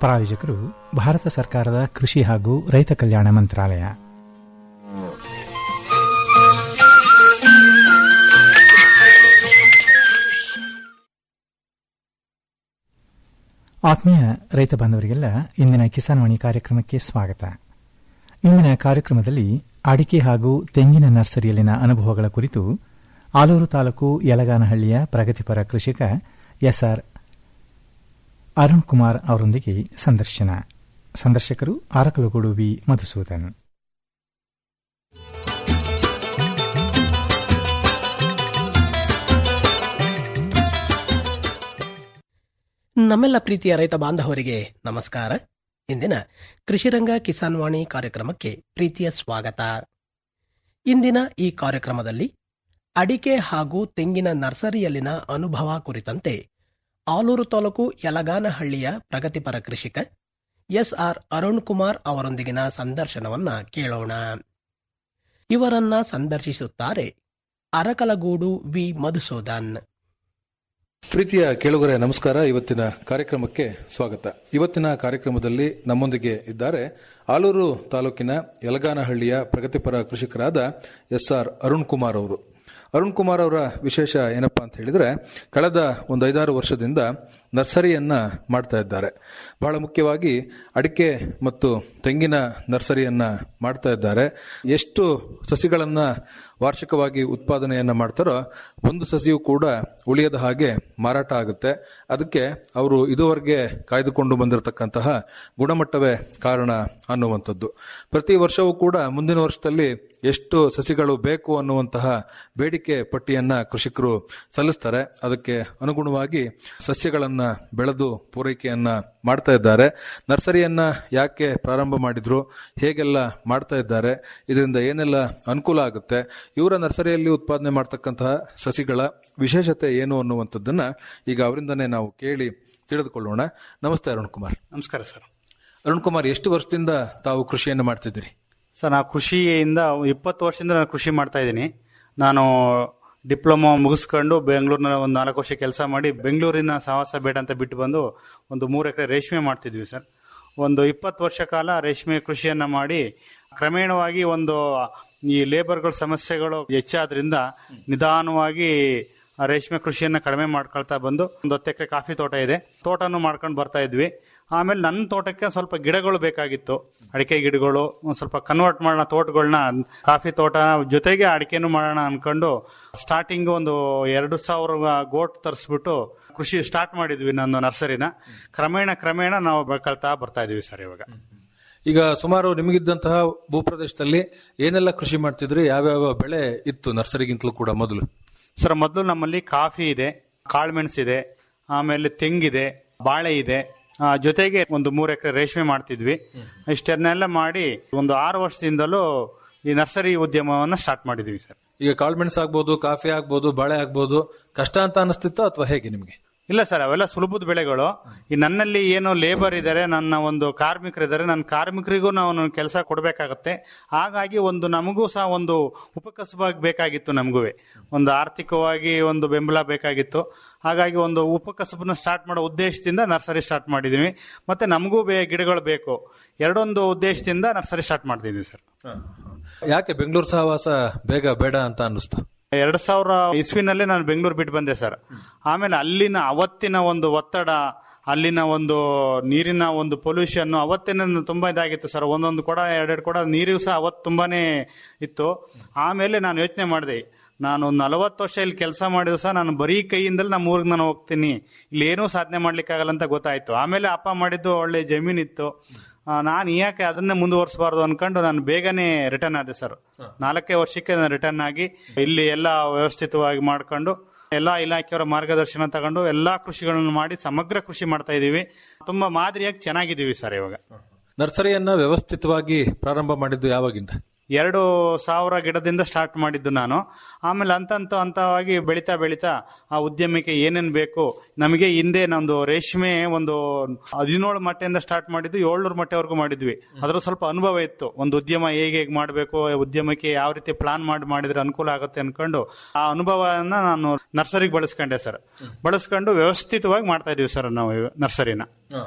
ಪ್ರಾಯೋಜಕರು ಭಾರತ ಸರ್ಕಾರದ ಕೃಷಿ ಹಾಗೂ ರೈತ ಕಲ್ಯಾಣ ಮಂತ್ರಾಲಯ ಆತ್ಮೀಯ ರೈತ ಬಾಂಧವರಿಗೆಲ್ಲ ಇಂದಿನ ಕಿಸಾನ್ ವಾಣಿ ಕಾರ್ಯಕ್ರಮಕ್ಕೆ ಸ್ವಾಗತ ಇಂದಿನ ಕಾರ್ಯಕ್ರಮದಲ್ಲಿ ಅಡಿಕೆ ಹಾಗೂ ತೆಂಗಿನ ನರ್ಸರಿಯಲ್ಲಿನ ಅನುಭವಗಳ ಕುರಿತು ಆಲೂರು ತಾಲೂಕು ಯಲಗಾನಹಳ್ಳಿಯ ಪ್ರಗತಿಪರ ಕೃಷಿಕ ಎಸ್ಆರ್ ಅರುಣ್ ಕುಮಾರ್ ಅವರೊಂದಿಗೆ ಸಂದರ್ಶನ ಸಂದರ್ಶಕರು ಆರಕಲಗೂಡು ವಿ ಮಧುಸೂದನ್ ನಮ್ಮೆಲ್ಲ ಪ್ರೀತಿಯ ರೈತ ಬಾಂಧವರಿಗೆ ನಮಸ್ಕಾರ ಇಂದಿನ ಕೃಷಿರಂಗ ಕಿಸಾನ್ ವಾಣಿ ಕಾರ್ಯಕ್ರಮಕ್ಕೆ ಪ್ರೀತಿಯ ಸ್ವಾಗತ ಇಂದಿನ ಈ ಕಾರ್ಯಕ್ರಮದಲ್ಲಿ ಅಡಿಕೆ ಹಾಗೂ ತೆಂಗಿನ ನರ್ಸರಿಯಲ್ಲಿನ ಅನುಭವ ಕುರಿತಂತೆ ಆಲೂರು ತಾಲೂಕು ಯಲಗಾನಹಳ್ಳಿಯ ಪ್ರಗತಿಪರ ಕೃಷಿಕ ಎಸ್ಆರ್ ಅರುಣ್ ಕುಮಾರ್ ಅವರೊಂದಿಗಿನ ಸಂದರ್ಶನವನ್ನ ಕೇಳೋಣ ಇವರನ್ನ ಸಂದರ್ಶಿಸುತ್ತಾರೆ ಅರಕಲಗೂಡು ವಿ ಮಧುಸೂದನ್ ಪ್ರೀತಿಯ ಕೇಳುಗರೆ ನಮಸ್ಕಾರ ಇವತ್ತಿನ ಕಾರ್ಯಕ್ರಮಕ್ಕೆ ಸ್ವಾಗತ ಇವತ್ತಿನ ಕಾರ್ಯಕ್ರಮದಲ್ಲಿ ನಮ್ಮೊಂದಿಗೆ ಇದ್ದಾರೆ ಆಲೂರು ತಾಲೂಕಿನ ಯಲಗಾನಹಳ್ಳಿಯ ಪ್ರಗತಿಪರ ಕೃಷಿಕರಾದ ಎಸ್ ಆರ್ ಅರುಣ್ ಕುಮಾರ್ ಅವರು ಅರುಣ್ ಕುಮಾರ್ ಅವರ ವಿಶೇಷ ಏನಪ್ಪಾ ಅಂತ ಹೇಳಿದ್ರೆ ಕಳೆದ ಒಂದು ಐದಾರು ವರ್ಷದಿಂದ ನರ್ಸರಿಯನ್ನ ಮಾಡ್ತಾ ಇದ್ದಾರೆ ಬಹಳ ಮುಖ್ಯವಾಗಿ ಅಡಿಕೆ ಮತ್ತು ತೆಂಗಿನ ನರ್ಸರಿಯನ್ನ ಮಾಡ್ತಾ ಇದ್ದಾರೆ ಎಷ್ಟು ಸಸಿಗಳನ್ನ ವಾರ್ಷಿಕವಾಗಿ ಉತ್ಪಾದನೆಯನ್ನ ಮಾಡ್ತಾರೋ ಒಂದು ಸಸಿಯು ಕೂಡ ಉಳಿಯದ ಹಾಗೆ ಮಾರಾಟ ಆಗುತ್ತೆ ಅದಕ್ಕೆ ಅವರು ಇದುವರೆಗೆ ಕಾಯ್ದುಕೊಂಡು ಬಂದಿರತಕ್ಕಂತಹ ಗುಣಮಟ್ಟವೇ ಕಾರಣ ಅನ್ನುವಂಥದ್ದು ಪ್ರತಿ ವರ್ಷವೂ ಕೂಡ ಮುಂದಿನ ವರ್ಷದಲ್ಲಿ ಎಷ್ಟು ಸಸಿಗಳು ಬೇಕು ಅನ್ನುವಂತಹ ಬೇಡಿಕೆ ಪಟ್ಟಿಯನ್ನ ಕೃಷಿಕರು ಸಲ್ಲಿಸ್ತಾರೆ ಅದಕ್ಕೆ ಅನುಗುಣವಾಗಿ ಸಸ್ಯಗಳನ್ನ ಬೆಳೆದು ಪೂರೈಕೆಯನ್ನ ಮಾಡ್ತಾ ಇದ್ದಾರೆ ನರ್ಸರಿಯನ್ನ ಯಾಕೆ ಪ್ರಾರಂಭ ಮಾಡಿದ್ರು ಹೇಗೆಲ್ಲ ಮಾಡ್ತಾ ಇದ್ದಾರೆ ಇದರಿಂದ ಏನೆಲ್ಲ ಅನುಕೂಲ ಆಗುತ್ತೆ ಇವರ ನರ್ಸರಿಯಲ್ಲಿ ಉತ್ಪಾದನೆ ಮಾಡ್ತಕ್ಕಂತಹ ಸಸಿಗಳ ವಿಶೇಷತೆ ಏನು ಅನ್ನುವಂಥದ್ದನ್ನ ಈಗ ಅವರಿಂದನೇ ನಾವು ಕೇಳಿ ತಿಳಿದುಕೊಳ್ಳೋಣ ನಮಸ್ತೆ ಅರುಣ್ ಕುಮಾರ್ ನಮಸ್ಕಾರ ಸರ್ ಅರುಣ್ ಕುಮಾರ್ ಎಷ್ಟು ವರ್ಷದಿಂದ ತಾವು ಕೃಷಿಯನ್ನು ಮಾಡ್ತಿದ್ದೀರಿ ಸರ್ ನಾವು ಕೃಷಿಯಿಂದ ಇಪ್ಪತ್ತು ವರ್ಷದಿಂದ ನಾನು ಕೃಷಿ ಮಾಡ್ತಾ ಇದ್ದೀನಿ ನಾನು ಡಿಪ್ಲೊಮಾ ಮುಗಿಸ್ಕೊಂಡು ಬೆಂಗಳೂರಿನ ಒಂದು ನಾಲ್ಕು ವರ್ಷ ಕೆಲಸ ಮಾಡಿ ಬೆಂಗಳೂರಿನ ಸಹವಾಸ ಬೇಡ ಅಂತ ಬಿಟ್ಟು ಬಂದು ಒಂದು ಮೂರು ಎಕರೆ ರೇಷ್ಮೆ ಮಾಡ್ತಿದ್ವಿ ಸರ್ ಒಂದು ಇಪ್ಪತ್ತು ವರ್ಷ ಕಾಲ ರೇಷ್ಮೆ ಕೃಷಿಯನ್ನ ಮಾಡಿ ಕ್ರಮೇಣವಾಗಿ ಒಂದು ಈ ಲೇಬರ್ಗಳ ಸಮಸ್ಯೆಗಳು ಹೆಚ್ಚಾದ್ರಿಂದ ನಿಧಾನವಾಗಿ ಆ ರೇಷ್ಮೆ ಕೃಷಿಯನ್ನ ಕಡಿಮೆ ಮಾಡ್ಕೊಳ್ತಾ ಬಂದು ಒಂದು ಹತ್ತು ಎಕರೆ ಕಾಫಿ ತೋಟ ಇದೆ ತೋಟನು ಮಾಡ್ಕೊಂಡು ಬರ್ತಾ ಇದ್ವಿ ಆಮೇಲೆ ನನ್ನ ತೋಟಕ್ಕೆ ಸ್ವಲ್ಪ ಗಿಡಗಳು ಬೇಕಾಗಿತ್ತು ಅಡಿಕೆ ಗಿಡಗಳು ಒಂದ್ ಸ್ವಲ್ಪ ಕನ್ವರ್ಟ್ ಮಾಡೋಣ ತೋಟಗಳನ್ನ ಕಾಫಿ ತೋಟ ಜೊತೆಗೆ ಅಡಿಕೆನು ಮಾಡೋಣ ಅನ್ಕೊಂಡು ಸ್ಟಾರ್ಟಿಂಗ್ ಒಂದು ಎರಡು ಸಾವಿರ ಗೋಟ್ ತರಿಸ್ಬಿಟ್ಟು ಕೃಷಿ ಸ್ಟಾರ್ಟ್ ಮಾಡಿದ್ವಿ ನನ್ನ ನರ್ಸರಿನ ಕ್ರಮೇಣ ಕ್ರಮೇಣ ನಾವು ಬೆಳ್ಕೊಳ್ತಾ ಬರ್ತಾ ಇದೀವಿ ಸರ್ ಇವಾಗ ಈಗ ಸುಮಾರು ನಿಮಗಿದ್ದಂತಹ ಭೂಪ್ರದೇಶದಲ್ಲಿ ಏನೆಲ್ಲ ಕೃಷಿ ಮಾಡ್ತಿದ್ರಿ ಯಾವ್ಯಾವ ಬೆಳೆ ಇತ್ತು ನರ್ಸರಿಗಿಂತಲೂ ಕೂಡ ಮೊದಲು ಸರ್ ಮೊದಲು ನಮ್ಮಲ್ಲಿ ಕಾಫಿ ಇದೆ ಕಾಳುಮೆಣಸಿದೆ ಆಮೇಲೆ ತೆಂಗಿದೆ ಬಾಳೆ ಇದೆ ಆ, ಜೊತೆಗೆ ಒಂದು ಮೂರು ಎಕರೆ ರೇಷ್ಮೆ ಮಾಡ್ತಿದ್ವಿ ಇಷ್ಟನ್ನೆಲ್ಲ ಮಾಡಿ ಒಂದು ಆರು ವರ್ಷದಿಂದಲೂ ಈ ನರ್ಸರಿ ಉದ್ಯಮವನ್ನ ಸ್ಟಾರ್ಟ್ ಮಾಡಿದ್ವಿ ಸರ್ ಈಗ ಕಾಳುಮೆಣಸು ಆಗ್ಬೋದು ಕಾಫಿ ಆಗ್ಬೋದು ಬಾಳೆ ಆಗ್ಬೋದು ಕಷ್ಟ ಅಂತ ಅನಿಸ್ತಿತ್ತೋ ಅಥವಾ ಹೇಗೆ ನಿಮಗೆ ಇಲ್ಲ ಸರ್ ಅವೆಲ್ಲ ಸುಲಭದ ಬೆಳೆಗಳು ಈ ನನ್ನಲ್ಲಿ ಏನು ಲೇಬರ್ ಇದ್ದಾರೆ ನನ್ನ ಒಂದು ಕಾರ್ಮಿಕರಿದ್ದಾರೆ ನನ್ನ ಕಾರ್ಮಿಕರಿಗೂ ನಾವು ಕೆಲಸ ಕೊಡಬೇಕಾಗತ್ತೆ ಹಾಗಾಗಿ ಒಂದು ನಮಗೂ ಸಹ ಒಂದು ಉಪಕಸಬಾಗಿ ಬೇಕಾಗಿತ್ತು ನಮಗೂ ಒಂದು ಆರ್ಥಿಕವಾಗಿ ಒಂದು ಬೆಂಬಲ ಬೇಕಾಗಿತ್ತು ಹಾಗಾಗಿ ಒಂದು ಉಪಕಸಬನ್ನ ಸ್ಟಾರ್ಟ್ ಮಾಡೋ ಉದ್ದೇಶದಿಂದ ನರ್ಸರಿ ಸ್ಟಾರ್ಟ್ ಮಾಡಿದೀವಿ ಮತ್ತೆ ನಮಗೂ ಬೇ ಗಿಡಗಳು ಬೇಕು ಎರಡೊಂದು ಉದ್ದೇಶದಿಂದ ನರ್ಸರಿ ಸ್ಟಾರ್ಟ್ ಮಾಡಿದೀವಿ ಸರ್ ಯಾಕೆ ಬೆಂಗಳೂರು ಸಹವಾಸ ಬೇಗ ಬೇಡ ಅಂತ ಅನ್ನಿಸ್ತು ಎರಡ್ ಸಾವಿರ ಇಸ್ವಿನಲ್ಲೇ ನಾನು ಬೆಂಗಳೂರು ಬಿಟ್ಟು ಬಂದೆ ಸರ್ ಆಮೇಲೆ ಅಲ್ಲಿನ ಅವತ್ತಿನ ಒಂದು ಒತ್ತಡ ಅಲ್ಲಿನ ಒಂದು ನೀರಿನ ಒಂದು ಪೊಲ್ಯೂಷನ್ ಅವತ್ತಿನ ತುಂಬಾ ಇದಾಗಿತ್ತು ಸರ್ ಒಂದೊಂದು ಕೊಡ ಎರಡೆರಡು ಕೊಡ ನೀರು ಸಹ ಅವತ್ತು ತುಂಬಾನೇ ಇತ್ತು ಆಮೇಲೆ ನಾನು ಯೋಚನೆ ಮಾಡಿದೆ ನಾನು ನಲವತ್ತು ವರ್ಷ ಇಲ್ಲಿ ಕೆಲಸ ಮಾಡಿದ್ರು ಸಹ ನಾನು ಬರೀ ಕೈಯಿಂದಲೇ ನಮ್ಮ ಊರಿಗೆ ನಾನು ಹೋಗ್ತೀನಿ ಇಲ್ಲಿ ಏನೂ ಸಾಧನೆ ಮಾಡ್ಲಿಕ್ಕಾಗಲ್ಲ ಅಂತ ಗೊತ್ತಾಯ್ತು ಆಮೇಲೆ ಅಪ್ಪ ಮಾಡಿದ್ದು ಒಳ್ಳೆ ಜಮೀನಿತ್ತು ನಾನು ಯಾಕೆ ಅದನ್ನೇ ಮುಂದುವರಿಸಬಾರ್ದು ಅನ್ಕೊಂಡು ನಾನು ಬೇಗನೆ ರಿಟರ್ನ್ ಆದೆ ಸರ್ ನಾಲ್ಕೇ ವರ್ಷಕ್ಕೆ ನಾನು ರಿಟರ್ನ್ ಆಗಿ ಇಲ್ಲಿ ಎಲ್ಲ ವ್ಯವಸ್ಥಿತವಾಗಿ ಮಾಡ್ಕೊಂಡು ಎಲ್ಲಾ ಇಲಾಖೆಯವರ ಮಾರ್ಗದರ್ಶನ ತಗೊಂಡು ಎಲ್ಲಾ ಕೃಷಿಗಳನ್ನು ಮಾಡಿ ಸಮಗ್ರ ಕೃಷಿ ಮಾಡ್ತಾ ಇದೀವಿ ತುಂಬಾ ಮಾದರಿಯಾಗಿ ಚೆನ್ನಾಗಿದ್ದೀವಿ ಸರ್ ಇವಾಗ ನರ್ಸರಿಯನ್ನ ವ್ಯವಸ್ಥಿತವಾಗಿ ಪ್ರಾರಂಭ ಮಾಡಿದ್ದು ಯಾವಾಗಿಂದ ಎರಡು ಸಾವಿರ ಗಿಡದಿಂದ ಸ್ಟಾರ್ಟ್ ಮಾಡಿದ್ದು ನಾನು ಆಮೇಲೆ ಹಂತ ಹಂತ ಹಂತವಾಗಿ ಬೆಳೀತಾ ಬೆಳೀತಾ ಆ ಉದ್ಯಮಕ್ಕೆ ಏನೇನು ಬೇಕು ನಮಗೆ ಹಿಂದೆ ನಮ್ದು ರೇಷ್ಮೆ ಒಂದು ಹದಿನೇಳು ಮಟ್ಟೆಯಿಂದ ಸ್ಟಾರ್ಟ್ ಮಾಡಿದ್ದು ಏಳ್ನೂರು ಮಟ್ಟೆವರೆಗೂ ಮಾಡಿದ್ವಿ ಅದ್ರ ಸ್ವಲ್ಪ ಅನುಭವ ಇತ್ತು ಒಂದು ಉದ್ಯಮ ಹೇಗೆ ಹೇಗೆ ಮಾಡಬೇಕು ಉದ್ಯಮಕ್ಕೆ ಯಾವ ರೀತಿ ಪ್ಲಾನ್ ಮಾಡಿ ಮಾಡಿದ್ರೆ ಅನುಕೂಲ ಆಗುತ್ತೆ ಅನ್ಕೊಂಡು ಆ ಅನುಭವನ ನಾನು ನರ್ಸರಿಗೆ ಬಳಸ್ಕೊಂಡೆ ಸರ್ ಬಳಸ್ಕೊಂಡು ವ್ಯವಸ್ಥಿತವಾಗಿ ಮಾಡ್ತಾ ಇದೀವಿ ಸರ್ ನಾವು ನರ್ಸರಿನ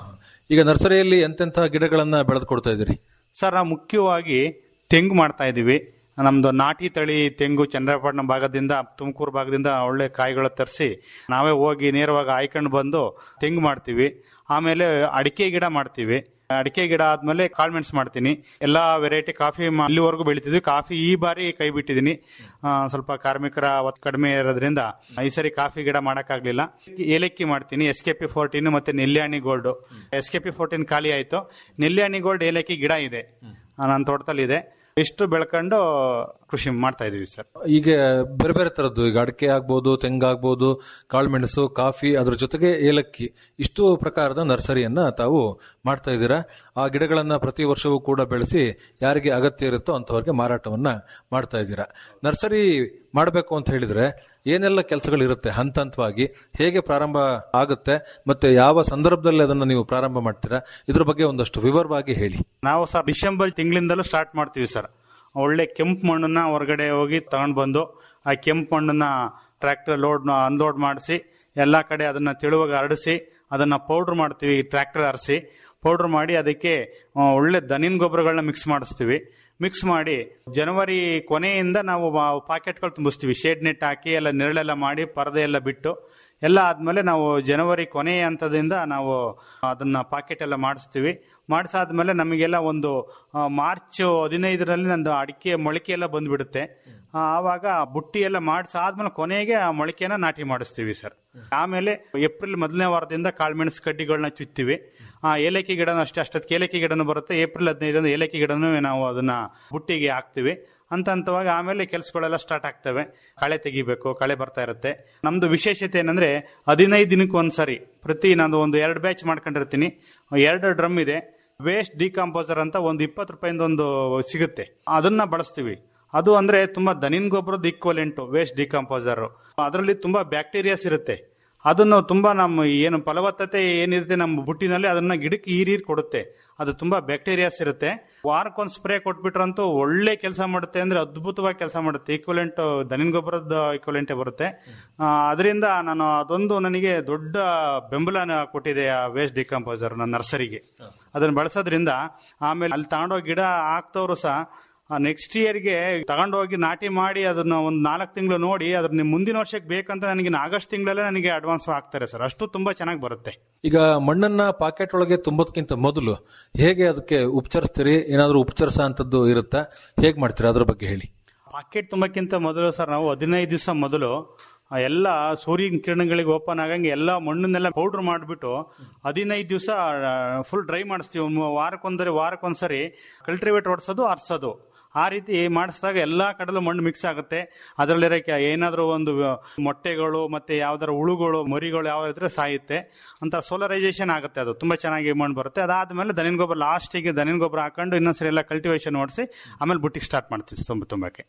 ಈಗ ನರ್ಸರಿಯಲ್ಲಿ ಎಂತೆಂಥ ಗಿಡಗಳನ್ನ ಬೆಳೆದು ಕೊಡ್ತಾ ಇದ್ದೀರಿ ಸರ್ ನಾವು ಮುಖ್ಯವಾಗಿ ತೆಂಗು ಮಾಡ್ತಾ ಇದೀವಿ ನಮ್ದು ನಾಟಿ ತಳಿ ತೆಂಗು ಚಂದ್ರಪಟ್ಟಣ ಭಾಗದಿಂದ ತುಮಕೂರು ಭಾಗದಿಂದ ಒಳ್ಳೆ ಕಾಯಿಗಳು ತರಿಸಿ ನಾವೇ ಹೋಗಿ ನೇರವಾಗಿ ಆಯ್ಕೊಂಡು ಬಂದು ತೆಂಗು ಮಾಡ್ತೀವಿ ಆಮೇಲೆ ಅಡಿಕೆ ಗಿಡ ಮಾಡ್ತೀವಿ ಅಡಿಕೆ ಗಿಡ ಆದ್ಮೇಲೆ ಕಾಳ್ಮೆಣ್ಸ್ ಮಾಡ್ತೀನಿ ಎಲ್ಲಾ ವೆರೈಟಿ ಕಾಫಿ ಮಾ- ಇಲ್ಲಿವರೆಗೂ ಬೆಳಿತಿದ್ವಿ ಕಾಫಿ ಈ ಬಾರಿ ಕೈ ಬಿಟ್ಟಿದ್ದೀನಿ ಆ, ಸ್ವಲ್ಪ ಕಾರ್ಮಿಕರ ಒತ್ತು ಕಡಿಮೆ ಇರೋದ್ರಿಂದ ಈ ಸರಿ ಕಾಫಿ ಗಿಡ ಮಾಡಕ್ಕಾಗ್ಲಿಲ್ಲ ಏಲಕ್ಕಿ ಮಾಡ್ತೀನಿ ಎಸ್ ಕೆ ಪಿ ಫೋರ್ಟೀನ್ ಮತ್ತೆ ನೆಲ್ಯಾಣಿ gold S K P fourteen ಖಾಲಿ ಆಯ್ತು ನೆಲ್ಯಾಣಿ ಗೋಲ್ಡ್ ಏಲಕ್ಕಿ ಗಿಡ ಇದೆ ಆ, ನನ್ನ ತೋಟದಲ್ಲಿ ಇದೆ ಇಷ್ಟು ಬೆಳ್ಕೊಂಡು ಕೃಷಿ ಮಾಡ್ತಾ ಇದೀವಿ ಸರ್ ಈಗ ಬೇರೆ ಬೇರೆ ತರದ್ದು ಈಗ ಅಡಿಕೆ ಆಗ್ಬೋದು ತೆಂಗಾಗ್ಬೋದು ಕಾಳುಮೆಣಸು ಕಾಫಿ ಅದ್ರ ಜೊತೆಗೆ ಏಲಕ್ಕಿ ಇಷ್ಟು ಪ್ರಕಾರದ ನರ್ಸರಿಯನ್ನ ತಾವು ಮಾಡ್ತಾ ಇದ್ದೀರಾ ಆ ಗಿಡಗಳನ್ನ ಪ್ರತಿ ವರ್ಷವೂ ಕೂಡ ಬೆಳೆಸಿ ಯಾರಿಗೆ ಅಗತ್ಯ ಇರುತ್ತೋ ಅಂತವ್ರಿಗೆ ಮಾರಾಟವನ್ನ ಮಾಡ್ತಾ ಇದ್ದೀರಾ ನರ್ಸರಿ ಮಾಡಬೇಕು ಅಂತ ಹೇಳಿದ್ರೆ ಏನೆಲ್ಲ ಕೆಲಸಗಳಿರುತ್ತೆ ಹಂತ ಹಂತವಾಗಿ ಹೇಗೆ ಪ್ರಾರಂಭ ಆಗುತ್ತೆ ಮತ್ತೆ ಯಾವ ಸಂದರ್ಭದಲ್ಲಿ ಅದನ್ನ ನೀವು ಪ್ರಾರಂಭ ಮಾಡ್ತೀರಾ ಇದ್ರ ಬಗ್ಗೆ ಒಂದಷ್ಟು ವಿವರವಾಗಿ ಹೇಳಿ ನಾವು ಸರ್ ಡಿಸೆಂಬರ್ ತಿಂಗಳಿಂದಲೂ ಸ್ಟಾರ್ಟ್ ಮಾಡ್ತೀವಿ ಸರ್ ಒಳ್ಳೆ ಕೆಂಪು ಮಣ್ಣನ್ನ ಹೊರಗಡೆ ಹೋಗಿ ತಗೊಂಡ್ ಬಂದು ಆ ಕೆಂಪು ಮಣ್ಣನ್ನ ಟ್ರ್ಯಾಕ್ಟರ್ ಲೋಡ್ ಅನ್ಲೋಡ್ ಮಾಡಿಸಿ ಎಲ್ಲಾ ಕಡೆ ಅದನ್ನ ತೆಳುವಾಗಿ ಹರಡಿಸಿ ಅದನ್ನ ಪೌಡರ್ ಮಾಡ್ತೀವಿ ಟ್ರ್ಯಾಕ್ಟರ್ ಹರಿಸಿ ಪೌಡರ್ ಮಾಡಿ ಅದಕ್ಕೆ ಆ, ಒಳ್ಳೆ ದನಿನ್ ಗೊಬ್ಬರಗಳನ್ನ ಮಿಕ್ಸ್ ಮಾಡಿಸ್ತೀವಿ ಮಿಕ್ಸ್ ಮಾಡಿ ಜನವರಿ ಕೊನೆಯಿಂದ ನಾವು ಪಾಕೆಟ್ಗಳು ತುಂಬಿಸ್ತೀವಿ ಶೇಡ್ ನೆಟ್ ಹಾಕಿ ಎಲ್ಲ ನೆರಳೆಲ್ಲ ಮಾಡಿ ಪರದೆ ಎಲ್ಲ ಬಿಟ್ಟು ಎಲ್ಲ ಆದ್ಮೇಲೆ ನಾವು ಜನವರಿ ಕೊನೆಯ ಹಂತದಿಂದ ನಾವು ಅದನ್ನ ಪಾಕೆಟ್ ಎಲ್ಲ ಮಾಡಿಸ್ತೀವಿ ಮಾಡಿಸಾದ್ಮೇಲೆ ನಮಗೆಲ್ಲ ಒಂದು ಆ, ಮಾರ್ಚ್ ಹದಿನೈದರಲ್ಲಿ ನಂದು ಅಡಿಕೆ ಮೊಳಕೆ ಎಲ್ಲ ಬಂದ್ಬಿಡುತ್ತೆ ಆ, ಆವಾಗ ಬುಟ್ಟಿ ಎಲ್ಲ ಮಾಡಿಸಾದ್ಮೇಲೆ ಕೊನೆಗೆ ಆ ಮೊಳಕೆನ ನಾಟಿ ಮಾಡಿಸ್ತೀವಿ ಸರ್ ಆಮೇಲೆ ಏಪ್ರಿಲ್ ಮೊದಲನೇ ವಾರದಿಂದ ಕಾಳುಮೆಣಸು ಕಡ್ಡಿಗಳನ್ನ ಚುತ್ತೀವಿ ಆ ಏಲಕ್ಕಿ ಗಿಡನೂ ಅಷ್ಟೇ ಅಷ್ಟೊತ್ತಿಗೆ ಏಲಕ್ಕಿ ಗಿಡನೂ ಬರುತ್ತೆ ಏಪ್ರಿಲ್ ಹದಿನೈದರಿಂದ ಏಲಕ್ಕಿ ಗಿಡನೂ ನಾವು ಅದನ್ನ ಬುಟ್ಟಿಗೆ ಹಾಕ್ತಿವಿ ಹಂತ ಹಂತವಾಗಿ ಆಮೇಲೆ ಕೆಲಸಗಳೆಲ್ಲ ಸ್ಟಾರ್ಟ್ ಆಗ್ತವೆ ಕಳೆ ತೆಗಿಬೇಕು ಕಳೆ ಬರ್ತಾ ಇರುತ್ತೆ ನಮ್ದು ವಿಶೇಷತೆ ಏನಂದ್ರೆ ಹದಿನೈದು ದಿನಕ್ಕೆ ಒಂದ್ಸರಿ ಪ್ರತಿ ನಾನು ಒಂದು ಎರಡು ಬ್ಯಾಚ್ ಮಾಡ್ಕೊಂಡಿರ್ತೀನಿ ಎರಡು ಡ್ರಮ್ ಇದೆ ವೇಸ್ಟ್ ಡಿಕಾಂಪೋಸರ್ ಅಂತ ಒಂದು ಇಪ್ಪತ್ತು ರೂಪಾಯಿಂದ ಒಂದು ಸಿಗುತ್ತೆ ಅದನ್ನ ಬಳಸ್ತೀವಿ ಅದು ಅಂದ್ರೆ ತುಂಬಾ ದನಿನ್ ಗೊಬ್ಬರದ ಈಕ್ವಲೆಂಟ್ ವೇಸ್ಟ್ ಡಿಕಾಂಪೋಸರ್ ಅದರಲ್ಲಿ ತುಂಬಾ ಬ್ಯಾಕ್ಟೀರಿಯಾಸ್ ಇರುತ್ತೆ ಅದನ್ನು ತುಂಬಾ ನಮ್ಮ ಏನು ಫಲವತ್ತತೆ ಏನಿರುತ್ತೆ ನಮ್ಮ ಬುಟ್ಟಿನಲ್ಲಿ ಅದನ್ನ ಗಿಡಕ್ಕೆ ಈರೀರ್ ಕೊಡುತ್ತೆ ಅದು ತುಂಬಾ ಬ್ಯಾಕ್ಟೀರಿಯಾಸ್ ಇರುತ್ತೆ ವಾರಕ್ಕೊಂದು ಸ್ಪ್ರೇ ಕೊಟ್ಬಿಟ್ರಂತೂ ಒಳ್ಳೆ ಕೆಲಸ ಮಾಡುತ್ತೆ ಅಂದ್ರೆ ಅದ್ಭುತವಾಗಿ ಕೆಲಸ ಮಾಡುತ್ತೆ ಈಕ್ವಲೆಂಟ್ ದನಿನ್ ಗೊಬ್ಬರದ ಈಕ್ವಲೆಂಟೇ ಬರುತ್ತೆ ಅದರಿಂದ ನಾನು ಅದೊಂದು ನನಗೆ ದೊಡ್ಡ ಬೆಂಬಲ ಕೊಟ್ಟಿದೆ ಆ ವೇಸ್ಟ್ ಡಿಕಂಪೋಸರ್ ನನ್ನ ನರ್ಸರಿಗೆ ಅದನ್ನ ಬಳಸೋದ್ರಿಂದ ಆಮೇಲೆ ಅಲ್ಲಿ ತಗೊಂಡೋಗಿ ಗಿಡ ಹಾಕ್ತವ್ರು ಸಹ ನೆಕ್ಸ್ಟ್ ಇಯರ್ಗೆ ತಗೊಂಡೋಗಿ ನಾಟಿ ಮಾಡಿ ಅದನ್ನ ಒಂದು ನಾಲ್ಕು ತಿಂಗಳು ನೋಡಿ ಅದ್ರ ಮುಂದಿನ ವರ್ಷಕ್ಕೆ ಬೇಕಂತ ನನಗೆ ಆಗಸ್ಟ್ ತಿಂಗಳಲ್ಲೇ ನನಗೆ ಅಡ್ವಾನ್ಸ್ ಆಗ್ತಾರೆ ಸರ್ ಅಷ್ಟು ತುಂಬಾ ಚೆನ್ನಾಗಿ ಬರುತ್ತೆ ಈಗ ಮಣ್ಣನ್ನ ಪಾಕೆಟ್ ಒಳಗೆ ತುಂಬೋದಕ್ಕಿಂತ ಮೊದಲು ಹೇಗೆ ಅದಕ್ಕೆ ಉಪಚರಿಸ್ತೀರಿ ಏನಾದರೂ ಉಪಚರಿಸ ಅಂತದ್ದು ಇರುತ್ತಾ ಹೇಗೆ ಮಾಡ್ತೀರಾ ಅದ್ರ ಬಗ್ಗೆ ಹೇಳಿ ಪಾಕೆಟ್ ತುಂಬಕ್ಕಿಂತ ಮೊದಲು ಸರ್ ನಾವು ಹದಿನೈದು ದಿವಸ ಮೊದಲು ಆ ಎಲ್ಲ ಸೂರ್ಯನ ಕಿರಣಗಳಿಗೆ ಓಪನ್ ಆಗಂಗೆ ಎಲ್ಲ ಮಣ್ಣನ್ನೆಲ್ಲ ಪೌಡರ್ ಮಾಡಿಬಿಟ್ಟು ಹದಿನೈದು ದಿವಸ ಫುಲ್ ಡ್ರೈ ಮಾಡಿಸ್ತೀವಿ ಒಂದು ವಾರಕ್ಕೊಂದರೆ ವಾರಕ್ಕೊಂದ್ಸರಿ ಕಲ್ಟಿವೇಟ್ ಹೊಡ್ಸೋದು ಅರ್ಸೋದು ಆ ರೀತಿ ಮಾಡಿಸಿದಾಗ ಎಲ್ಲಾ ಕಡೆಲೂ ಮಣ್ಣು ಮಿಕ್ಸ್ ಆಗುತ್ತೆ ಅದರಲ್ಲಿರೋ ಏನಾದರೂ ಒಂದು ಮೊಟ್ಟೆಗಳು ಮತ್ತೆ ಯಾವ್ದಾರ ಹುಳುಗಳು ಮರಿಗಳು ಯಾವ ಇದ್ರೆ ಸಾಯುತ್ತೆ ಅಂತ ಸೋಲರೈಸೇಷನ್ ಆಗುತ್ತೆ ಅದು ತುಂಬಾ ಚೆನ್ನಾಗಿ ಮಣ್ಣು ಬರುತ್ತೆ ಅದಾದ್ಮೇಲೆ ದನಿನ್ ಗೊಬ್ಬರ ಲಾಸ್ಟಿಗೆ ದನಿನ್ ಗೊಬ್ಬರ ಹಾಕೊಂಡು ಇನ್ನೊಂದ್ಸರಿ ಎಲ್ಲ ಕಲ್ಟಿವೇಶನ್ ಓಡಿಸಿ ಆಮೇಲೆ ಬುಟ್ಟಿಗೆ ಸ್ಟಾರ್ಟ್ ಮಾಡ್ತೀವಿ ತುಂಬ ತುಂಬಕ್ಕೆ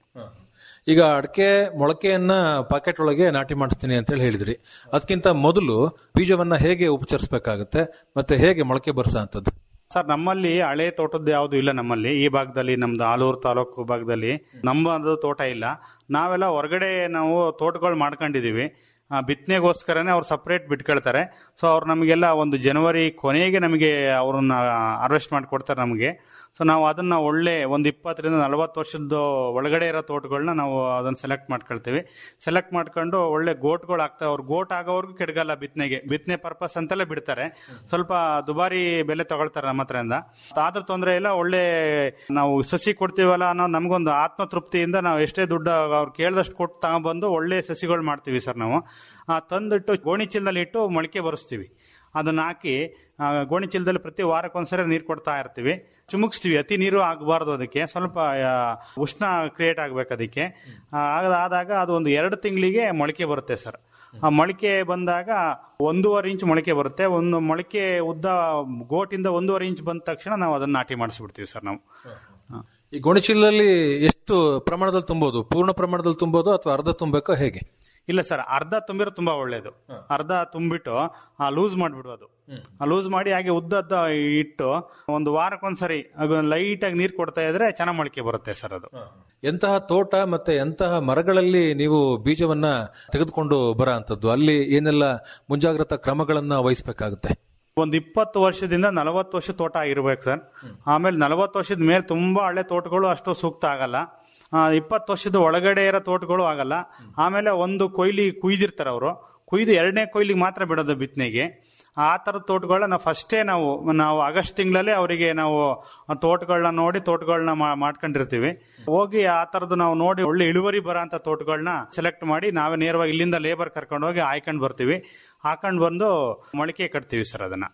ಈಗ ಅಡಕೆ ಮೊಳಕೆಯನ್ನ ಪಾಕೆಟ್ ಒಳಗೆ ನಾಟಿ ಮಾಡಿಸ್ತೀನಿ ಅಂತ ಹೇಳಿ ಹೇಳಿದ್ರಿ ಅದಕ್ಕಿಂತ ಮೊದಲು ಬೀಜವನ್ನ ಹೇಗೆ ಉಪಚರಿಸಬೇಕಾಗುತ್ತೆ ಮತ್ತೆ ಹೇಗೆ ಮೊಳಕೆ ಬರ್ಸ ಅಂತದ್ದು ಸರ್ ನಮ್ಮಲ್ಲಿ ಹಳೆ ತೋಟದ್ದು ಯಾವುದು ಇಲ್ಲ ನಮ್ಮಲ್ಲಿ ಈ ಭಾಗದಲ್ಲಿ ನಮ್ದು ಆಲೂರು ತಾಲೂಕು ಭಾಗದಲ್ಲಿ ನಮ್ಮದು ತೋಟ ಇಲ್ಲ ನಾವೆಲ್ಲ ಹೊರಗಡೆ ನಾವು ತೋಟಗಳು ಮಾಡ್ಕೊಂಡಿದೀವಿ ಆ, ಬಿತ್ತನೆಗೋಸ್ಕರನೇ ಅವ್ರು ಸಪ್ರೇಟ್ ಬಿಟ್ಕೊಳ್ತಾರೆ ಸೊ ಅವ್ರು ನಮಗೆಲ್ಲ ಒಂದು ಜನವರಿ ಕೊನೆಗೆ ನಮಗೆ ಅವ್ರನ್ನ ಹಾರ್ವೆಸ್ಟ್ ಮಾಡಿ ಕೊಡ್ತಾರೆ ನಮಗೆ ಸೊ ನಾವು ಅದನ್ನ ಒಳ್ಳೆ ಒಂದು ಇಪ್ಪತ್ತರಿಂದ ನಲವತ್ತು ವರ್ಷದ ಒಳಗಡೆ ಇರೋ ತೋಟಗಳನ್ನ ನಾವು ಅದನ್ನ ಸೆಲೆಕ್ಟ್ ಮಾಡ್ಕೊಳ್ತೀವಿ ಸೆಲೆಕ್ಟ್ ಮಾಡ್ಕೊಂಡು ಒಳ್ಳೆ ಗೋಟ್ಗಳು ಆಗ್ತವೆ ಅವ್ರು ಗೋಟ್ ಆಗೋವರೆಗೂ ಕೆಡಗಲ್ಲ ಬಿತ್ತನೆಗೆ ಬಿತ್ತನೆ ಪರ್ಪಸ್ ಅಂತೆಲ್ಲ ಬಿಡ್ತಾರೆ ಸ್ವಲ್ಪ ದುಬಾರಿ ಬೆಲೆ ತಗೊಳ್ತಾರೆ ನಮ್ಮ ಹತ್ರದಿಂದ ಆದ್ರೂ ತೊಂದರೆ ಇಲ್ಲ ಒಳ್ಳೆ ನಾವು ಸಸಿ ಕೊಡ್ತೀವಲ್ಲ ಅನ್ನೋ ನಮಗೊಂದು ಆತ್ಮತೃಪ್ತಿಯಿಂದ ನಾವು ಎಷ್ಟೇ ದುಡ್ಡು ಅವ್ರು ಕೇಳಿದಷ್ಟು ಕೊಟ್ಟು ತಗೊಂಡ್ಬಂದು ಒಳ್ಳೆ ಸಸಿಗಳು ಮಾಡ್ತೀವಿ ಸರ್ ನಾವು ಆ ತಂದಿಟ್ಟು ಗೋಣಿ ಚೀಲದಲ್ಲಿ ಇಟ್ಟು ಮೊಳಕೆ ಬರೆಸ್ತೀವಿ ಅದನ್ನ ಹಾಕಿ ಆ, ಗೋಣಿ ಚೀಲದಲ್ಲಿ ಪ್ರತಿ ವಾರಕ್ಕೊಂದ್ಸರಿ ನೀರು ಕೊಡ್ತಾ ಇರ್ತೀವಿ ಚುಮುಕ್ಸ್ತೀವಿ ಅತಿ ನೀರು ಆಗಬಾರ್ದು ಅದಕ್ಕೆ ಸ್ವಲ್ಪ ಆ, ಉಷ್ಣ ಕ್ರಿಯೇಟ್ ಆಗ್ಬೇಕು ಅದಕ್ಕೆ ಆ, ಆದಾಗ ಅದು ಒಂದು ಎರಡು ತಿಂಗಳಿಗೆ ಮೊಳಕೆ ಬರುತ್ತೆ ಸರ್ ಆ ಮೊಳಕೆ ಬಂದಾಗ ಒಂದೂವರೆ ಇಂಚ್ ಮೊಳಕೆ ಬರುತ್ತೆ ಒಂದು ಮೊಳಕೆ ಉದ್ದ ಗೋಟಿಂದ ಒಂದೂವರೆ ಇಂಚ್ ಬಂದ ತಕ್ಷಣ ನಾವು ಅದನ್ನ ನಾಟಿ ಮಾಡಿಸ್ಬಿಡ್ತೀವಿ ಸರ್ ನಾವು ಈ ಗೋಣಿಚೀಲದಲ್ಲಿ ಎಷ್ಟು ಪ್ರಮಾಣದಲ್ಲಿ ತುಂಬೋದು ಪೂರ್ಣ ಪ್ರಮಾಣದಲ್ಲಿ ತುಂಬೋದು ಅಥವಾ ಅರ್ಧ ತುಂಬಬೇಕೋ ಹೇಗೆ ಇಲ್ಲ ಸರ್ ಅರ್ಧ ತುಂಬಿರೋ ತುಂಬಾ ಒಳ್ಳೇದು ಅರ್ಧ ತುಂಬಿಟ್ಟು ಆ ಲೂಸ್ ಮಾಡ್ಬಿಡೋದು ಆ ಲೂಸ್ ಮಾಡಿ ಹಾಗೆ ಉದ್ದದ್ದ ಇಟ್ಟು ಒಂದು ವಾರಕ್ಕೊಂದ್ಸರಿ ಲೈಟ್ ಆಗಿ ನೀರ್ ಕೊಡ್ತಾ ಇದ್ರೆ ಚೆನ್ನಾಗಿ ಮೊಳಕೆ ಬರುತ್ತೆ ಸರ್ ಅದು ಎಂತಹ ತೋಟ ಮತ್ತೆ ಎಂತಹ ಮರಗಳಲ್ಲಿ ನೀವು ಬೀಜವನ್ನ ತೆಗೆದುಕೊಂಡು ಬರ ಅಂತದ್ದು ಅಲ್ಲಿ ಏನೆಲ್ಲ ಮುಂಜಾಗ್ರತಾ ಕ್ರಮಗಳನ್ನ ವಹಿಸಬೇಕಾಗುತ್ತೆ ಒಂದ್ ಇಪ್ಪತ್ತು ವರ್ಷದಿಂದ ನಲವತ್ತು ವರ್ಷ ತೋಟ ಆಗಿರ್ಬೇಕು ಸರ್ ಆಮೇಲೆ ನಲವತ್ತು ವರ್ಷದ ಮೇಲೆ ತುಂಬಾ ಹಳೆ ತೋಟಗಳು ಅಷ್ಟು ಸೂಕ್ತ ಆಗಲ್ಲ ಇಪ್ಪತ್ತು ವರ್ಷದ ಒಳಗಡೆ ಇರೋ ತೋಟಗಳು ಆಗಲ್ಲ ಆಮೇಲೆ ಒಂದು ಕೊಯ್ಲಿ ಕುಯ್ದಿರ್ತಾರೆ ಅವರು ಕುಯ್ದು ಎರಡನೇ ಕೊಯ್ಲಿಗೆ ಮಾತ್ರ ಬಿಡೋದು ಬಿತ್ತನೆಗೆ ಆ ಥರದ ತೋಟಗಳನ್ನ ನಾವು ಫಸ್ಟೇ ನಾವು ನಾವು ಆಗಸ್ಟ್ ತಿಂಗಳಲ್ಲೇ ಅವರಿಗೆ ನಾವು ಆ ತೋಟಗಳನ್ನ ನೋಡಿ ತೋಟಗಳನ್ನ ಮಾ- ಮಾಡ್ಕೊಂಡಿರ್ತೀವಿ ಹೋಗಿ ಆ ಥರದ್ದು ನಾವು ನೋಡಿ ಒಳ್ಳೆ ಇಳುವರಿ ಬರೋ ಅಂತ ತೋಟಗಳನ್ನ ಸೆಲೆಕ್ಟ್ ಮಾಡಿ ನಾವೇ ನೇರವಾಗಿ ಇಲ್ಲಿಂದ ಲೇಬರ್ ಕರ್ಕೊಂಡು ಹೋಗಿ ಆಯ್ಕೊಂಡು ಬರ್ತೀವಿ ಹಾಕೊಂಡು ಬಂದು ಮೊಳಕೆ ಕಟ್ತೀವಿ ಸರ್ ಅದನ್ನ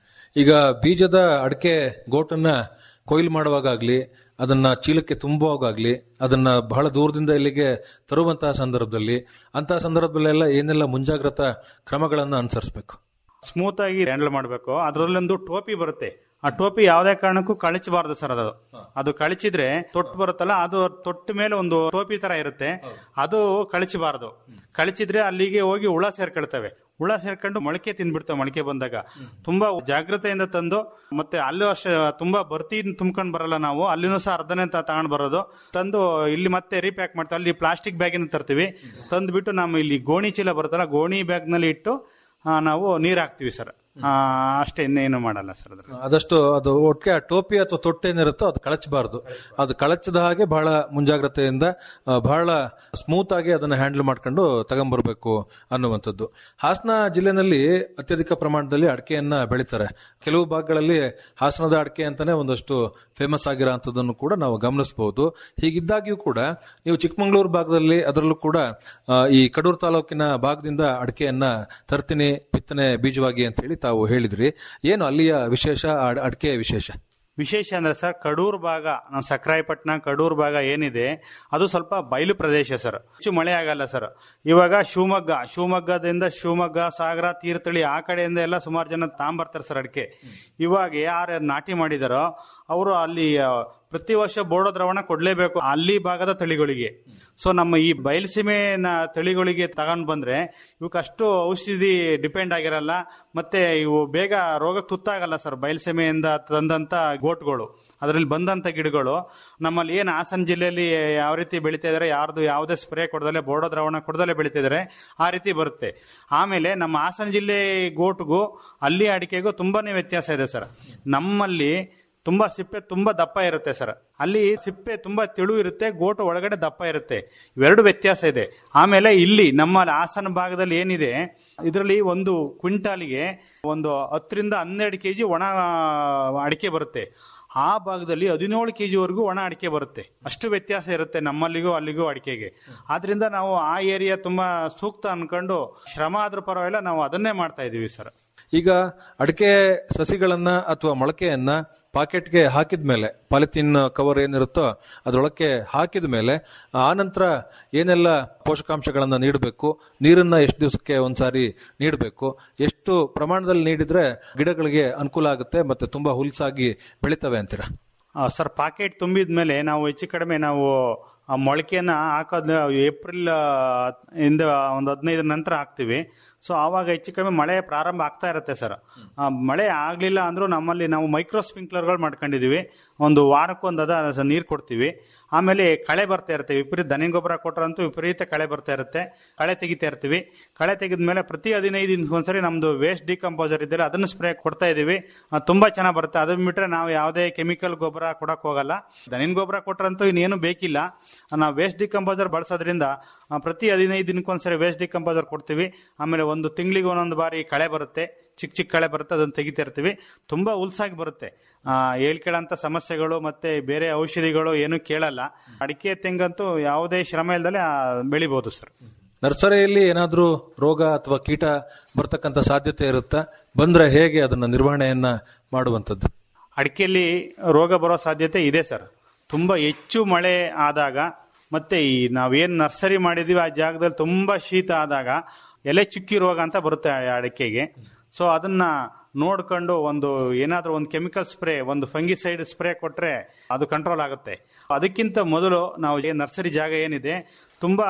ಈಗ ಬೀಜದ ಅಡಕೆ ಗೋಟನ್ನ ಕೊಯ್ಲು ಮಾಡುವಾಗಲಿ ಅದನ್ನ ಚೀಲಕ್ಕೆ ತುಂಬುವಾಗಲಿ ಅದನ್ನ ಬಹಳ ದೂರದಿಂದ ಇಲ್ಲಿಗೆ ತರುವಂತಹ ಸಂದರ್ಭದಲ್ಲಿ ಅಂತಹ ಸಂದರ್ಭದಲ್ಲೆಲ್ಲ ಏನೆಲ್ಲ ಮುಂಜಾಗ್ರತಾ ಕ್ರಮಗಳನ್ನ ಅನುಸರಿಸಬೇಕು ಸ್ಮೂತ್ ಆಗಿ ಹ್ಯಾಂಡಲ್ ಮಾಡಬೇಕು ಅದರಲ್ಲೊಂದು ಟೋಪಿ ಬರುತ್ತೆ ಆ ಟೋಪಿ ಯಾವುದೇ ಕಾರಣಕ್ಕೂ ಕಳಚಬಾರ್ದು ಸರ್ ಅದು ಅದು ಕಳಚಿದ್ರೆ ತೊಟ್ಟು ಬರುತ್ತಲ್ಲ ಅದು ತೊಟ್ಟ ಮೇಲೆ ಒಂದು ಟೋಪಿ ತರ ಇರುತ್ತೆ ಅದು ಕಳಚಬಾರದು ಕಳಚಿದ್ರೆ ಅಲ್ಲಿಗೆ ಹೋಗಿ ಹುಳ ಸೇರ್ಕೊಳ್ತವೆ ಹುಳ ಸೇರ್ಕೊಂಡು ಮೊಳಕೆ ತಿಂದ್ಬಿಡ್ತವೆ ಮೊಳಕೆ ಬಂದಾಗ ತುಂಬಾ ಜಾಗ್ರತೆಯಿಂದ ತಂದು ಮತ್ತೆ ಅಲ್ಲೂ ಅಷ್ಟೇ ತುಂಬಾ ಬರ್ತಿ ತುಂಬ್ಕೊಂಡು ಬರಲ್ಲ ನಾವು ಅಲ್ಲಿನೂ ಸಹ ಅರ್ಧನೇ ತಗೊಂಡ್ ಬರೋದು ತಂದು ಇಲ್ಲಿ ಮತ್ತೆ ರೀಪ್ಯಾಕ್ ಮಾಡ್ತೀವಿ ಅಲ್ಲಿ ಪ್ಲಾಸ್ಟಿಕ್ ಬ್ಯಾಗಿನ ತರ್ತೀವಿ ತಂದ್ಬಿಟ್ಟು ನಮ್ಮ ಇಲ್ಲಿ ಗೋಣಿ ಚೀಲ ಬರುತ್ತಲ್ಲ ಗೋಣಿ ಬ್ಯಾಗ್ ನಲ್ಲಿ ಇಟ್ಟು ಆ, ನಾವು ನೀರ್ ಹಾಕ್ತಿವಿ ಸರ್ ಆ, ಅಷ್ಟೇ ಇನ್ನೇನು ಮಾಡಲ್ಲ ಸರ್ ಅದ್ರ ಆದಷ್ಟು ಅದು ಒಟ್ಟಿಗೆ ಆ ಟೋಪಿ ಅಥವಾ ತೊಟ್ಟೆ ಏನಿರುತ್ತೋ ಅದು ಕಳಚಬಾರದು ಅದು ಕಳಚದ ಹಾಗೆ ಬಹಳ ಮುಂಜಾಗ್ರತೆಯಿಂದ ಆ, ಬಹಳ ಸ್ಮೂತ್ ಆಗಿ ಅದನ್ನ ಹ್ಯಾಂಡಲ್ ಮಾಡ್ಕೊಂಡು ತಗೊಂಡ್ಬರ್ಬೇಕು ಅನ್ನುವಂಥದ್ದು ಹಾಸನ ಜಿಲ್ಲೆನಲ್ಲಿ ಅತ್ಯಧಿಕ ಪ್ರಮಾಣದಲ್ಲಿ ಅಡಿಕೆಯನ್ನ ಬೆಳೀತಾರೆ ಕೆಲವು ಭಾಗಗಳಲ್ಲಿ ಹಾಸನದ ಅಡಿಕೆ ಅಂತಾನೆ ಒಂದಷ್ಟು ಫೇಮಸ್ ಆಗಿರೋಂಥದ್ದನ್ನು ಕೂಡ ನಾವು ಗಮನಿಸಬಹುದು ಹೀಗಿದ್ದಾಗ್ಯೂ ಕೂಡ ನೀವು ಚಿಕ್ಕಮಗಳೂರು ಭಾಗದಲ್ಲಿ ಅದರಲ್ಲೂ ಕೂಡ ಆ, ಈ ಕಡೂರು ತಾಲೂಕಿನ ಭಾಗದಿಂದ ಅಡಿಕೆಯನ್ನ ತರ್ತೀನಿ ಬಿತ್ತನೆ ಬೀಜವಾಗಿ ಅಂತ ಹೇಳಿ ತಾವು ಹೇಳಿದ್ರಿ ಏನು ಅಲ್ಲಿಯ ವಿಶೇಷ ಅಡ್- ಅಡಿಕೆಯ ವಿಶೇಷ ವಿಶೇಷ ಅಂದ್ರೆ ಸರ್ ಕಡೂರು ಭಾಗ ನಾವು ಸಕ್ರಾಯಪಟ್ಟಣ ಕಡೂರು ಭಾಗ ಏನಿದೆ ಅದು ಸ್ವಲ್ಪ ಬಯಲು ಪ್ರದೇಶ ಸರ್ ಹೆಚ್ಚು ಮಳೆ ಆಗಲ್ಲ ಸರ್ ಇವಾಗ ಶಿವಮೊಗ್ಗ ಶಿವಮೊಗ್ಗದಿಂದ ಶಿವಮೊಗ್ಗ ಸಾಗರ ತೀರ್ಥಹಳ್ಳಿ ಆ ಕಡೆಯಿಂದ ಎಲ್ಲ ಸುಮಾರು ಜನ ತಾಂಬರ್ತಾರೆ ಸರ್ ಅಡಿಕೆ ಇವಾಗ ಯಾರು ನಾಟಿ ಮಾಡಿದಾರೋ ಅವರು ಅಲ್ಲಿ ಆ, ಪ್ರತಿ ವರ್ಷ ಬೋಡೋ ದ್ರವಣ ಕೊಡ್ಲೇಬೇಕು ಅಲ್ಲಿ ಭಾಗದ ತಳಿಗಳಿಗೆ ಸೊ ನಮ್ಮ ಈ ಬಯಲುಸೀಮೆನ ತಳಿಗಳಿಗೆ ತಗೊಂಡ್ ಬಂದ್ರೆ ಇವಕ್ಕೆ ಅಷ್ಟು ಔಷಧಿ ಡಿಪೆಂಡ್ ಆಗಿರಲ್ಲ ಮತ್ತೆ ಇವು ಬೇಗ ರೋಗಕ್ಕೆ ತುತ್ತಾಗಲ್ಲ ಸರ್ ಬಯಲುಸೀಮೆಯಿಂದ ತಂದಂತ ಗೋಟ್ಗಳು ಅದರಲ್ಲಿ ಬಂದಂತ ಗಿಡಗಳು ನಮ್ಮಲ್ಲಿ ಏನು ಹಾಸನ ಜಿಲ್ಲೆಯಲ್ಲಿ ಯಾವ ರೀತಿ ಬೆಳೀತಾ ಇದಾರೆ ಯಾರ್ದು ಯಾವುದೇ ಸ್ಪ್ರೇ ಕೊಡದಲೆ ಬೋಡೋ ದ್ರಾವಣ ಕೊಡದಲೆ ಬೆಳೀತಿದ್ದಾರೆ ಆ ರೀತಿ ಬರುತ್ತೆ ಆಮೇಲೆ ನಮ್ಮ ಹಾಸನ ಜಿಲ್ಲೆ ಗೋಟ್ಗೂ ಅಲ್ಲಿ ಅಡಿಕೆಗೂ ತುಂಬಾನೇ ವ್ಯತ್ಯಾಸ ಇದೆ ಸರ್ ನಮ್ಮಲ್ಲಿ ತುಂಬಾ ಸಿಪ್ಪೆ ತುಂಬಾ ದಪ್ಪ ಇರುತ್ತೆ ಸರ್ ಅಲ್ಲಿ ಸಿಪ್ಪೆ ತುಂಬಾ ತೆಳು ಇರುತ್ತೆ ಗೋಟು ಒಳಗಡೆ ದಪ್ಪ ಇರುತ್ತೆ ಇವೆರಡು ವ್ಯತ್ಯಾಸ ಇದೆ ಆಮೇಲೆ ಇಲ್ಲಿ ನಮ್ಮ ಹಾಸನ ಭಾಗದಲ್ಲಿ ಏನಿದೆ ಇದರಲ್ಲಿ ಒಂದು ಕ್ವಿಂಟಾಲಿಗೆ ಒಂದು ಹತ್ತರಿಂದ ಹನ್ನೆರಡು ಕೆಜಿ ಒಣ ಅಡಿಕೆ ಬರುತ್ತೆ ಆ ಭಾಗದಲ್ಲಿ ಹದಿನೇಳು ಕೆಜಿ ವರೆಗೂ ಒಣ ಅಡಿಕೆ ಬರುತ್ತೆ ಅಷ್ಟು ವ್ಯತ್ಯಾಸ ಇರುತ್ತೆ ನಮ್ಮಲ್ಲಿಗೂ ಅಲ್ಲಿಗೂ ಅಡಿಕೆಗೆ ಆದ್ರಿಂದ ನಾವು ಆ ಏರಿಯಾ ತುಂಬಾ ಸೂಕ್ತ ಅನ್ಕೊಂಡು ಶ್ರಮ ಆದ್ರೂ ಪರವಾಗಿಲ್ಲ ನಾವು ಅದನ್ನೇ ಮಾಡ್ತಾ ಇದೀವಿ ಸರ್ ಈಗ ಅಡಿಕೆ ಸಸಿಗಳನ್ನ ಅಥವಾ ಮೊಳಕೆಯನ್ನ ಪಾಕೆಟ್ಗೆ ಹಾಕಿದ ಮೇಲೆ ಪಾಲಿಥಿನ್ ಕವರ್ ಏನಿರುತ್ತೋ ಅದರೊಳಕ್ಕೆ ಹಾಕಿದ ಮೇಲೆ ಆ ನಂತರ ಏನೆಲ್ಲ ಪೋಷಕಾಂಶಗಳನ್ನ ನೀಡಬೇಕು ನೀರನ್ನ ಎಷ್ಟು ದಿವಸಕ್ಕೆ ಒಂದ್ಸಾರಿ ನೀಡಬೇಕು ಎಷ್ಟು ಪ್ರಮಾಣದಲ್ಲಿ ನೀಡಿದ್ರೆ ಗಿಡಗಳಿಗೆ ಅನುಕೂಲ ಆಗುತ್ತೆ ಮತ್ತೆ ತುಂಬಾ ಹುಲ್ಸಾಗಿ ಬೆಳಿತವೆ ಅಂತೀರಾ ಆ, ಸರ್ ಪಾಕೆಟ್ ತುಂಬಿದ ಮೇಲೆ ನಾವು ಹೆಚ್ಚು ಕಡಿಮೆ ನಾವು ಆ ಮೊಳಕೆಯನ್ನ ಹಾಕೋದು ಏಪ್ರಿಲ್ ಆ, ಇಂದ ಒಂದು ಹದಿನೈದರ ನಂತರ ಹಾಕ್ತಿವಿ ಸೊ ಆವಾಗ ಹೆಚ್ಚು ಕಡಿಮೆ ಮಳೆ ಪ್ರಾರಂಭ ಆಗ್ತಾ ಇರುತ್ತೆ ಸರ್ ಆ, ಮಳೆ ಆಗ್ಲಿಲ್ಲ ಅಂದ್ರೂ ನಮ್ಮಲ್ಲಿ ನಾವು ಮೈಕ್ರೋ ಸ್ಪ್ರಿಂಕ್ಲರ್ಗಳು ಮಾಡ್ಕೊಂಡಿದೀವಿ ಒಂದು ವಾರಕ್ಕೊಂದು ಅದ ನೀರು ಕೊಡ್ತೀವಿ ಆಮೇಲೆ ಕಳೆ ಬರ್ತಾ ಇರುತ್ತೆ ವಿಪರೀತ ದನಿ ಗೊಬ್ಬರ ಕೊಟ್ರಂತೂ ವಿಪರೀತ ಕಳೆ ಬರ್ತಾ ಇರುತ್ತೆ ಕಳೆ ತೆಗಿತಾ ಇರ್ತೀವಿ ಕಳೆ ತೆಗೆದ ಮೇಲೆ ಪ್ರತಿ ಹದಿನೈದು ದಿನಕ್ಕೊಂದ್ಸರಿ ನಮ್ದು ವೇಸ್ಟ್ ಡಿಕಂಪೋಸರ್ ಇದ್ದರೆ ಅದನ್ನು ಸ್ಪ್ರೇ ಕೊಡ್ತಾ ಇದೀವಿ ಆ, ತುಂಬಾ ಚೆನ್ನಾಗಿ ಬರುತ್ತೆ ಅದನ್ನ ಬಿಟ್ರೆ ನಾವು ಯಾವುದೇ ಕೆಮಿಕಲ್ ಗೊಬ್ಬರ ಕೊಡಕ್ ಹೋಗಲ್ಲ ದನಿನ ಗೊಬ್ಬರ ಕೊಟ್ರಂತೂ ಇನ್ನೇನು ಬೇಕಿಲ್ಲ ನಾವು ವೇಸ್ಟ್ ಡಿಕಂಪೋಸರ್ ಬಳಸೋದ್ರಿಂದ ಆ, ಪ್ರತಿ ಹದಿನೈದು ದಿನಕ್ಕೊಂದ್ಸರಿ ವೇಸ್ಟ್ ಡಿಕಂಪೋಸರ್ ಕೊಡ್ತೀವಿ ಆಮೇಲೆ ಒಂದು ತಿಂಗಳಿಗೆ ಒಂದೊಂದು ಬಾರಿ ಕಳೆ ಬರುತ್ತೆ ಚಿಕ್ಕ ಚಿಕ್ಕ ಕಳೆ ಬರುತ್ತೆ ಅದನ್ನ ತೆಗಿತಾ ಇರ್ತೀವಿ ತುಂಬಾ ಉಲ್ಸಾಗಿ ಬರುತ್ತೆ ಆ, ಹೇಳ್ಕೊಳ್ಳೋಂಥ ಸಮಸ್ಯೆಗಳು ಮತ್ತೆ ಬೇರೆ ಔಷಧಿಗಳು ಏನು ಕೇಳಲ್ಲ ಅಡಿಕೆ ತೆಂಗಂತೂ ಯಾವುದೇ ಶ್ರಮ ಇಲ್ದಲೆ ಆ, ಬೆಳಿಬಹುದು ಸರ್ ನರ್ಸರಿಯಲ್ಲಿ ಏನಾದ್ರೂ ರೋಗ ಅಥವಾ ಕೀಟ ಬರ್ತಕ್ಕಂಥ ಸಾಧ್ಯತೆ ಇರುತ್ತಾ ಬಂದ್ರೆ ಹೇಗೆ ಅದನ್ನ ನಿರ್ವಹಣೆಯನ್ನ ಮಾಡುವಂಥದ್ದು ಅಡಿಕೆಯಲ್ಲಿ ರೋಗ ಬರೋ ಸಾಧ್ಯತೆ ಇದೆ ಸರ್ ತುಂಬಾ ಹೆಚ್ಚು ಮಳೆ ಆದಾಗ ಮತ್ತೆ ಈ ನಾವೇನ್ ನರ್ಸರಿ ಮಾಡಿದೀವಿ ಆ ಜಾಗದಲ್ಲಿ ತುಂಬಾ ಶೀತ ಆದಾಗ ಎಲೆ ಚುಕ್ಕಿ ರೋಗ ಅಂತ ಬರುತ್ತೆ ಆ ಅಡಿಕೆಗೆ ಸೊ ಅದನ್ನ ನೋಡ್ಕೊಂಡು ಒಂದು ಏನಾದ್ರೂ ಒಂದು ಕೆಮಿಕಲ್ ಸ್ಪ್ರೇ ಒಂದು ಫಂಗಿಸೈಡ್ ಸ್ಪ್ರೇ ಕೊಟ್ರೆ ಅದು ಕಂಟ್ರೋಲ್ ಆಗುತ್ತೆ ಅದಕ್ಕಿಂತ ಮೊದಲು ನಾವು ನರ್ಸರಿ ಜಾಗ ಏನಿದೆ ತುಂಬಾ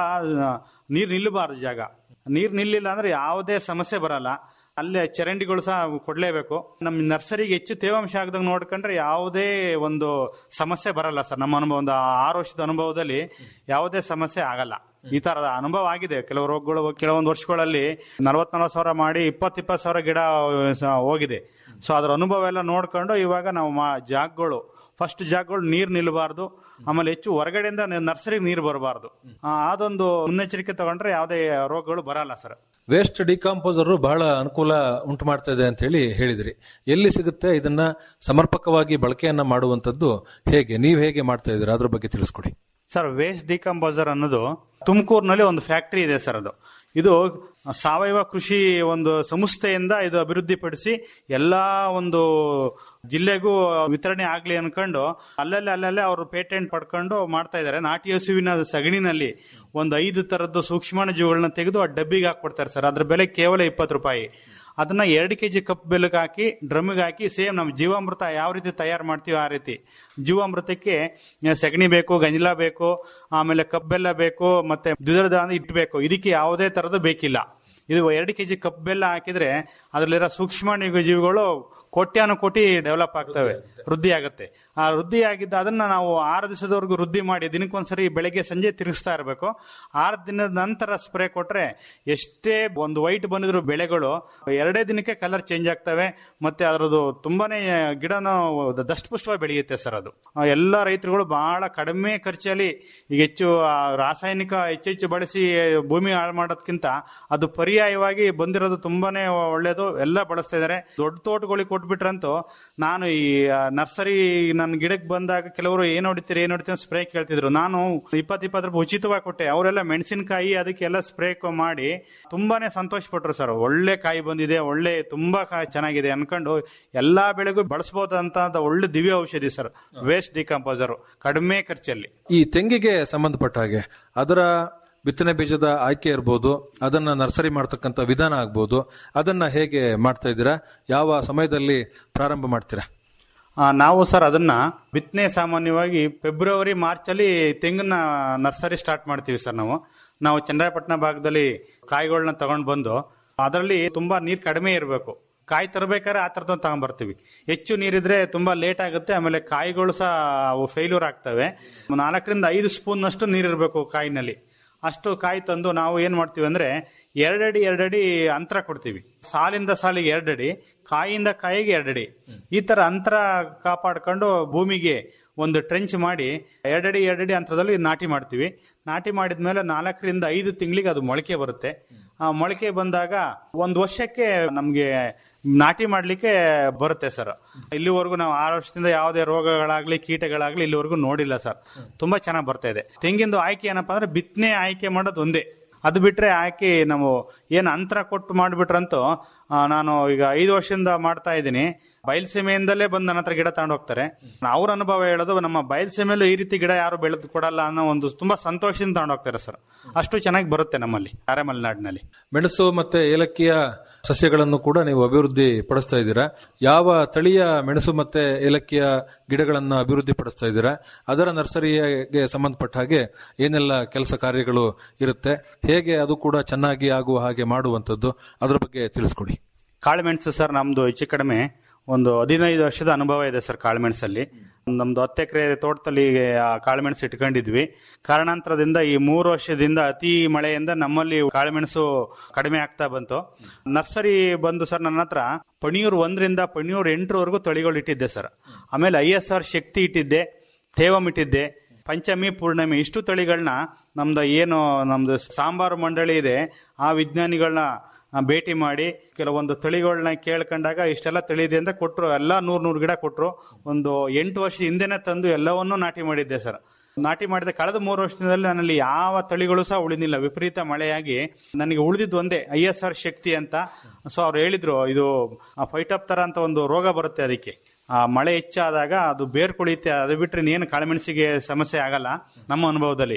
ನೀರು ನಿಲ್ಲಬಾರದು ಜಾಗ ನೀರು ನಿಲ್ಲಿಲ್ಲ ಅಂದ್ರೆ ಯಾವುದೇ ಸಮಸ್ಯೆ ಬರಲ್ಲ ಅಲ್ಲೇ ಚರಂಡಿಗಳು ಸಹ ಕೊಡ್ಲೇಬೇಕು ನಮ್ಮ ನರ್ಸರಿಗೆ ಹೆಚ್ಚು ತೇವಾಂಶ ಆಗದಂಗೆ ನೋಡ್ಕೊಂಡ್ರೆ ಯಾವುದೇ ಒಂದು ಸಮಸ್ಯೆ ಬರಲ್ಲ ಸರ್ ನಮ್ಮ ಅನುಭವ ಒಂದು ಆರು ವರ್ಷದ ಅನುಭವದಲ್ಲಿ ಯಾವುದೇ ಸಮಸ್ಯೆ ಆಗಲ್ಲ ಈ ತರದ ಅನುಭವ ಆಗಿದೆ ಕೆಲವು ರೋಗಗಳು ಕೆಲವೊಂದು ವರ್ಷಗಳಲ್ಲಿ ನಲವತ್ ನಲವತ್ತು ಸಾವಿರ ಮಾಡಿ ಇಪ್ಪತ್ತು ಇಪ್ಪತ್ತು ಸಾವಿರ ಗಿಡ ಸಹ ಹೋಗಿದೆ ಸೊ ಅದ್ರ ಅನುಭವ ಎಲ್ಲ ನೋಡ್ಕೊಂಡು ಇವಾಗ ನಾವು ಮಾ- ಜಾಗಗಳು ಫಸ್ಟ್ ಜಾಗಗಳು ನೀರು ನಿಲ್ಲಬಾರ್ದು ಆಮೇಲೆ ಹೆಚ್ಚು ಹೊರಗಡೆಯಿಂದ ನರ್ಸರಿಗೆ ನೀರು ಬರಬಾರ್ದು ಅದೊಂದು ಮುನ್ನೆಚ್ಚರಿಕೆ ತಗೊಂಡ್ರೆ ಯಾವುದೇ ರೋಗಗಳು ಬರಲ್ಲ ಸರ್ ವೇಸ್ಟ್ ಡಿಕಾಂಪೋಸರ್ ಬಹಳ ಅನುಕೂಲ ಉಂಟು ಮಾಡ್ತಾ ಇದೆ ಅಂತ ಹೇಳಿ ಹೇಳಿದ್ರಿ ಎಲ್ಲಿ ಸಿಗುತ್ತೆ ಇದನ್ನ ಸಮರ್ಪಕವಾಗಿ ಬಳಕೆಯನ್ನ ಮಾಡುವಂತದ್ದು ಹೇಗೆ ನೀವು ಹೇಗೆ ಮಾಡ್ತಾ ಇದ್ದೀರಾ ಅದ್ರ ಬಗ್ಗೆ ತಿಳಿಸ್ಕೊಡಿ ಸರ್ ವೇಸ್ಟ್ ಡಿಕಂಪೋಸರ್ ಅನ್ನೋದು ತುಮಕೂರಿನಲ್ಲಿ ಒಂದು ಫ್ಯಾಕ್ಟರಿ ಇದೆ ಸರ್ ಅದು ಇದು ಸಾವಯವ ಕೃಷಿ ಒಂದು ಸಂಸ್ಥೆಯಿಂದ ಇದು ಅಭಿವೃದ್ಧಿಪಡಿಸಿ ಎಲ್ಲಾ ಒಂದು ಜಿಲ್ಲೆಗೂ ವಿತರಣೆ ಆಗ್ಲಿ ಅನ್ಕೊಂಡು ಅಲ್ಲಲ್ಲೇ ಅಲ್ಲಲ್ಲೇ ಅವರು ಪೇಟೆಂಟ್ ಪಡ್ಕೊಂಡು ಮಾಡ್ತಾ ಇದ್ದಾರೆ ನಾಟಿ ಹಸುವಿನ ಸಗಣಿನಲ್ಲಿ ಒಂದು ಐದು ತರದ್ದು ಸೂಕ್ಷ್ಮಾಣು ಜೀವಿಗಳನ್ನ ತೆಗೆದು ಆ ಡಬ್ಬಿಗೆ ಹಾಕ್ಬಿಡ್ತಾರೆ ಸರ್ ಅದ್ರ ಬೆಲೆ ಕೇವಲ ಇಪ್ಪತ್ತು ರೂಪಾಯಿ ಅದನ್ನ ಎರಡು ಕೆಜಿ ಕಪ್ ಬೆಲ್ಲಕ್ಕೆ ಹಾಕಿ ಡ್ರಮ್ಗೆ ಹಾಕಿ ಸೇಮ್ ನಾವು ಜೀವಾಮೃತ ಯಾವ ರೀತಿ ತಯಾರು ಮಾಡ್ತೀವಿ ಆ ರೀತಿ ಜೀವಾಮೃತಕ್ಕೆ ಸಗಣಿ ಬೇಕು ಗಂಜಲ ಬೇಕು ಆಮೇಲೆ ಕಪ್ ಬೆಲ್ಲ ಬೇಕು ಮತ್ತೆ ದ್ವಿದಳ ಧಾನ್ಯ ಇಟ್ಬೇಕು ಇದಕ್ಕೆ ಯಾವುದೇ ತರದ್ದು ಬೇಕಿಲ್ಲ ಇದು ಎರಡು ಕೆಜಿ ಕಪ್ ಬೆಲ್ಲ ಹಾಕಿದ್ರೆ ಅದರಲ್ಲಿರೋ ಸೂಕ್ಷ್ಮಾಣು ಜೀವಿಗಳು ಕೋಟ್ಯಾನು ಕೋಟಿ ಡೆವಲಪ್ ಆಗ್ತವೆ ವೃದ್ಧಿ ಆಗುತ್ತೆ ಆ ವೃದ್ಧಿ ಆಗಿದ್ದ ಅದನ್ನ ನಾವು ಆರು ದಿವಸದವರೆಗೂ ವೃದ್ಧಿ ಮಾಡಿ ದಿನಕ್ಕೊಂದ್ಸರಿ ಬೆಳಗ್ಗೆ ಸಂಜೆ ತಿರುಗಿಸ್ತಾ ಇರಬೇಕು ಆರು ದಿನದ ನಂತರ ಸ್ಪ್ರೇ ಕೊಟ್ರೆ ಎಷ್ಟೇ ಒಂದು ವೈಟ್ ಬಂದಿದ್ರು ಬೆಳೆಗಳು ಎರಡೇ ದಿನಕ್ಕೆ ಕಲರ್ ಚೇಂಜ್ ಆಗ್ತವೆ ಮತ್ತೆ ಅದರದ್ದು ತುಂಬಾನೇ ಗಿಡನ ದಷ್ಟಪುಷ್ಟವಾಗಿ ಬೆಳೆಯುತ್ತೆ ಸರ್ ಅದು ಆ, ಎಲ್ಲ ರೈತರುಗಳು ಬಹಳ ಕಡಿಮೆ ಖರ್ಚಲ್ಲಿ ಈಗ ಹೆಚ್ಚು ಆ, ರಾಸಾಯನಿಕ ಹೆಚ್ಚೆಚ್ಚು ಬಳಸಿ ಭೂಮಿ ಹಾಳು ಮಾಡೋದಕ್ಕಿಂತ ಅದು ಪರ್ಯಾಯವಾಗಿ ಬಂದಿರೋದು ತುಂಬಾನೇ ಒಳ್ಳೇದು ಎಲ್ಲ ಬಳಸ್ತಾ ಇದ್ದಾರೆ ದೊಡ್ಡ ತೋಟಗಳಿಗೆ ಕೊಟ್ಬಿಟ್ರಂತೂ ನಾನು ಈ ಆ, ನರ್ಸರಿ ನನ್ನ ಗಿಡಕ್ಕೆ ಬಂದಾಗ ಕೆಲವರು ಏನ್ ಹೊಡಿತೀರಿ ಏನ್ ಹೊಡಿತೀರಿ ಸ್ಪ್ರೇ ಕೇಳ್ತಿದ್ರು ನಾನು ಇಪ್ಪತ್ತು ಇಪ್ಪತ್ತು ರೂಪಾಯಿ ಉಚಿತವಾಗಿ ಕೊಟ್ಟೆ ಅವರೆಲ್ಲ ಮೆಣಸಿನಕಾಯಿ ಅದಕ್ಕೆಲ್ಲ ಸ್ಪ್ರೇ ಮಾಡಿ ತುಂಬಾನೇ ಸಂತೋಷ ಪಟ್ರು ಸರ್ ಒಳ್ಳೆ ಕಾಯಿ ಬಂದಿದೆ ಒಳ್ಳೆ ತುಂಬಾ ಕಾಯಿ ಚೆನ್ನಾಗಿದೆ ಅನ್ಕೊಂಡು ಎಲ್ಲಾ ಬೆಳೆಗೂ ಬಳಸಬಹುದಂತ ಒಳ್ಳೆ ದಿವ್ಯ ಔಷಧಿ ಸರ್ ವೇಸ್ಟ್ ಡಿಕಂಪೋಸರ್ ಕಡಿಮೆ ಖರ್ಚಲ್ಲಿ ಈ ತೆಂಗಿಗೆ ಸಂಬಂಧಪಟ್ಟ ಹಾಗೆ ಅದರ ಬಿತ್ತನೆ ಬೀಜದ ಆಯ್ಕೆ ಇರ್ಬೋದು ಅದನ್ನ ನರ್ಸರಿ ಮಾಡ್ತಕ್ಕಂಥ ವಿಧಾನ ಆಗ್ಬೋದು ಅದನ್ನ ಹೇಗೆ ಮಾಡ್ತಾ ಇದ್ದೀರಾ ಯಾವ ಸಮಯದಲ್ಲಿ ಪ್ರಾರಂಭ ಮಾಡ್ತೀರಾ ಆ, ನಾವು ಸರ್ ಅದನ್ನ ಬಿತ್ತನೆ ಸಾಮಾನ್ಯವಾಗಿ ಫೆಬ್ರವರಿ ಮಾರ್ಚ್ ಅಲ್ಲಿ ತೆಂಗಿನ ನರ್ಸರಿ ಸ್ಟಾರ್ಟ್ ಮಾಡ್ತೀವಿ ಸರ್ ನಾವು ನಾವು ಚಂದ್ರಾಯಪಟ್ಟಣ ಭಾಗದಲ್ಲಿ ಕಾಯಿಗಳನ್ನ ತಗೊಂಡ್ ಬಂದು ಅದರಲ್ಲಿ ತುಂಬಾ ನೀರ್ ಕಡಿಮೆ ಇರಬೇಕು ಕಾಯಿ ತರಬೇಕಾದ್ರೆ ಆ ತರದ ತಗೊಂಡ್ಬರ್ತೀವಿ ಹೆಚ್ಚು ನೀರಿದ್ರೆ ತುಂಬಾ ಲೇಟ್ ಆಗುತ್ತೆ ಆಮೇಲೆ ಕಾಯಿಗಳು ಸಹ ಅವು ಫೇಲ್ಯೂರ್ ಆಗ್ತವೆ ನಾಲ್ಕರಿಂದ ಐದು ಸ್ಪೂನ್ ಅಷ್ಟು ನೀರಿರಬೇಕು ಕಾಯಿನಲ್ಲಿ ಅಷ್ಟು ಕಾಯಿ ತಂದು ನಾವು ಏನ್ ಮಾಡ್ತೀವಿ ಅಂದ್ರೆ ಎರಡಡಿ ಎರಡಡಿ ಅಂತರ ಕೊಡ್ತೀವಿ ಸಾಲಿಂದ ಸಾಲಿಗೆ ಎರಡಡಿ ಕಾಯಿಯಿಂದ ಕಾಯಿಗೆ ಎರಡಡಿ ಈ ತರ ಅಂತರ ಕಾಪಾಡ್ಕೊಂಡು ಭೂಮಿಗೆ ಒಂದು ಟ್ರೆಂಚ್ ಮಾಡಿ ಎರಡಡಿ ಎರಡಡಿ ಅಂತರದಲ್ಲಿ ನಾಟಿ ಮಾಡ್ತೀವಿ ನಾಟಿ ಮಾಡಿದ್ಮೇಲೆ ನಾಲ್ಕರಿಂದ ಐದು ತಿಂಗಳಿಗೆ ಅದು ಮೊಳಕೆ ಬರುತ್ತೆ ಆ ಮೊಳಕೆ ಬಂದಾಗ ಒಂದು ವರ್ಷಕ್ಕೆ ನಮ್ಗೆ ನಾಟಿ ಮಾಡ್ಲಿಕ್ಕೆ ಬರುತ್ತೆ ಸರ್ ಇಲ್ಲಿವರೆಗೂ ನಾವು ಆರು ವರ್ಷದಿಂದ ಯಾವುದೇ ರೋಗಗಳಾಗ್ಲಿ ಕೀಟಗಳಾಗ್ಲಿ ಇಲ್ಲಿವರೆಗೂ ನೋಡಿಲ್ಲ ಸರ್ ತುಂಬಾ ಚೆನ್ನಾಗಿ ಬರ್ತಾ ಇದೆ ತೆಂಗಿಂದು ಆಯ್ಕೆ ಏನಪ್ಪಾ ಅಂದ್ರೆ ಬಿತ್ತನೆ ಆಯ್ಕೆ ಮಾಡೋದು ಒಂದೇ ಅದು ಬಿಟ್ರೆ ಆಯ್ಕೆ ನಾವು ಏನು ಅಂತರ ಕೊಟ್ಟು ಮಾಡಿಬಿಟ್ರಂತೂ ಆ, ನಾನು ಈಗ ಐದು ವರ್ಷದಿಂದ ಮಾಡ್ತಾ ಇದ್ದೀನಿ ಬಯಲ್ಸೀಮೆಯಿಂದಲೇ ಬಂದು ನನ್ನ ಹತ್ರ ಗಿಡ ತಗೊಂಡು ಹೋಗ್ತಾರೆ ಅವ್ರ ಅನುಭವ ಹೇಳೋದು ನಮ್ಮ ಬಯಲ್ಸೀಮೆಯಲ್ಲೂ ಈ ರೀತಿ ಗಿಡ ಯಾರು ಬೆಳೆದು ಕೊಡಲ್ಲ ಅನ್ನೋ ಒಂದು ತುಂಬಾ ಸಂತೋಷದಿಂದ ತಗೊಂಡು ಹೋಗ್ತಾರೆ ಸರ್ ಅಷ್ಟು ಚೆನ್ನಾಗಿ ಬರುತ್ತೆ ನಮ್ಮಲ್ಲಿ ಅರೆಮಲೆನಾಡಿನಲ್ಲಿ ಮೆಣಸು ಮತ್ತೆ ಏಲಕ್ಕಿಯ ಸಸ್ಯಗಳನ್ನು ಕೂಡ ನೀವು ಅಭಿವೃದ್ಧಿ ಪಡಿಸ್ತಾ ಇದ್ದೀರಾ ಯಾವ ತಳಿಯ ಮೆಣಸು ಮತ್ತೆ ಏಲಕ್ಕಿಯ ಗಿಡಗಳನ್ನು ಅಭಿವೃದ್ಧಿ ಪಡಿಸ್ತಾ ಇದ್ದೀರಾ ಅದರ ನರ್ಸರಿಗೆ ಸಂಬಂಧಪಟ್ಟ ಹಾಗೆ ಏನೆಲ್ಲ ಕೆಲಸ ಕಾರ್ಯಗಳು ಇರುತ್ತೆ ಹೇಗೆ ಅದು ಕೂಡ ಚೆನ್ನಾಗಿ ಆಗುವ ಹಾಗೆ ಮಾಡುವಂತದ್ದು ಅದರ ಬಗ್ಗೆ ತಿಳಿಸ್ಕೊಡಿ ಕಾಳುಮೆಣಸು ಸರ್ ನಮ್ದು ಹೆಚ್ಚು ಕಡಿಮೆ ಒಂದು ಹದಿನೈದು ವರ್ಷದ ಅನುಭವ ಇದೆ ಸರ್ ಕಾಳುಮೆಣಸಲ್ಲಿ ನಮ್ದು ಹತ್ತು ಎಕರೆ ತೋಟದಲ್ಲಿ ಆ ಕಾಳುಮೆಣಸು ಇಟ್ಕೊಂಡಿದ್ವಿ ಕಾರಣಾಂತರದಿಂದ ಈ ಮೂರು ವರ್ಷದಿಂದ ಅತಿ ಮಳೆಯಿಂದ ನಮ್ಮಲ್ಲಿ ಕಾಳುಮೆಣಸು ಕಡಿಮೆ ಆಗ್ತಾ ಬಂತು ನರ್ಸರಿ ಬಂದು ಸರ್ ನನ್ನ ಹತ್ರ ಪಣಿಯೂರು ಒಂದರಿಂದ ಪಣಿಯೂರು ಎಂಟರವರೆಗೂ ತಳಿಗಳು ಇಟ್ಟಿದ್ದೆ ಸರ್ ಆಮೇಲೆ ಐ ಎಸ್ ಆರ್ ಶಕ್ತಿ ಇಟ್ಟಿದ್ದೆ ತೇವಂ ಇಟ್ಟಿದ್ದೆ ಪಂಚಮಿ ಪೂರ್ಣಮಿ ಇಷ್ಟು ತಳಿಗಳನ್ನ ನಮ್ದು ಏನು ನಮ್ದು ಸಾಂಬಾರು ಮಂಡಳಿ ಇದೆ ಆ ವಿಜ್ಞಾನಿಗಳನ್ನ ಆ, ಭೇಟಿ ಮಾಡಿ ಕೆಲವೊಂದು ತಳಿಗಳನ್ನ ಕೇಳ್ಕೊಂಡಾಗ ಇಷ್ಟೆಲ್ಲ ತಳಿ ಇದೆ ಅಂತ ಕೊಟ್ರು ಎಲ್ಲ ನೂರ್ ನೂರು ಗಿಡ ಕೊಟ್ರು ಒಂದು ಎಂಟು ವರ್ಷ ಹಿಂದೆನೆ ತಂದು ಎಲ್ಲವನ್ನೂ ನಾಟಿ ಮಾಡಿದ್ದೆ ಸರ್ ನಾಟಿ ಮಾಡಿದ ಕಳೆದ ಮೂರು ವರ್ಷದಲ್ಲಿ ನನ್ನಲ್ಲಿ ಯಾವ ತಳಿಗಳು ಸಹ ಉಳಿದಿಲ್ಲ ವಿಪರೀತ ಮಳೆಯಾಗಿ ನನಗೆ ಉಳಿದಿದ್ದು ಒಂದೇ ಐ ಎಸ್ ಆರ್ ಶಕ್ತಿ ಅಂತ ಸೊ ಅವ್ರು ಹೇಳಿದ್ರು ಇದು ಫೈಟಪ್ ತರ ಅಂತ ಒಂದು ರೋಗ ಬರುತ್ತೆ ಅದಕ್ಕೆ ಆ ಮಳೆ ಹೆಚ್ಚಾದಾಗ ಅದು ಬೇರ್ ಕುಳಿಯುತ್ತೆ ಅದು ಬಿಟ್ರೆ ಏನು ಕಾಳುಮೆಣಸಿಗೆ ಸಮಸ್ಯೆ ಆಗಲ್ಲ ನಮ್ಮ ಅನುಭವದಲ್ಲಿ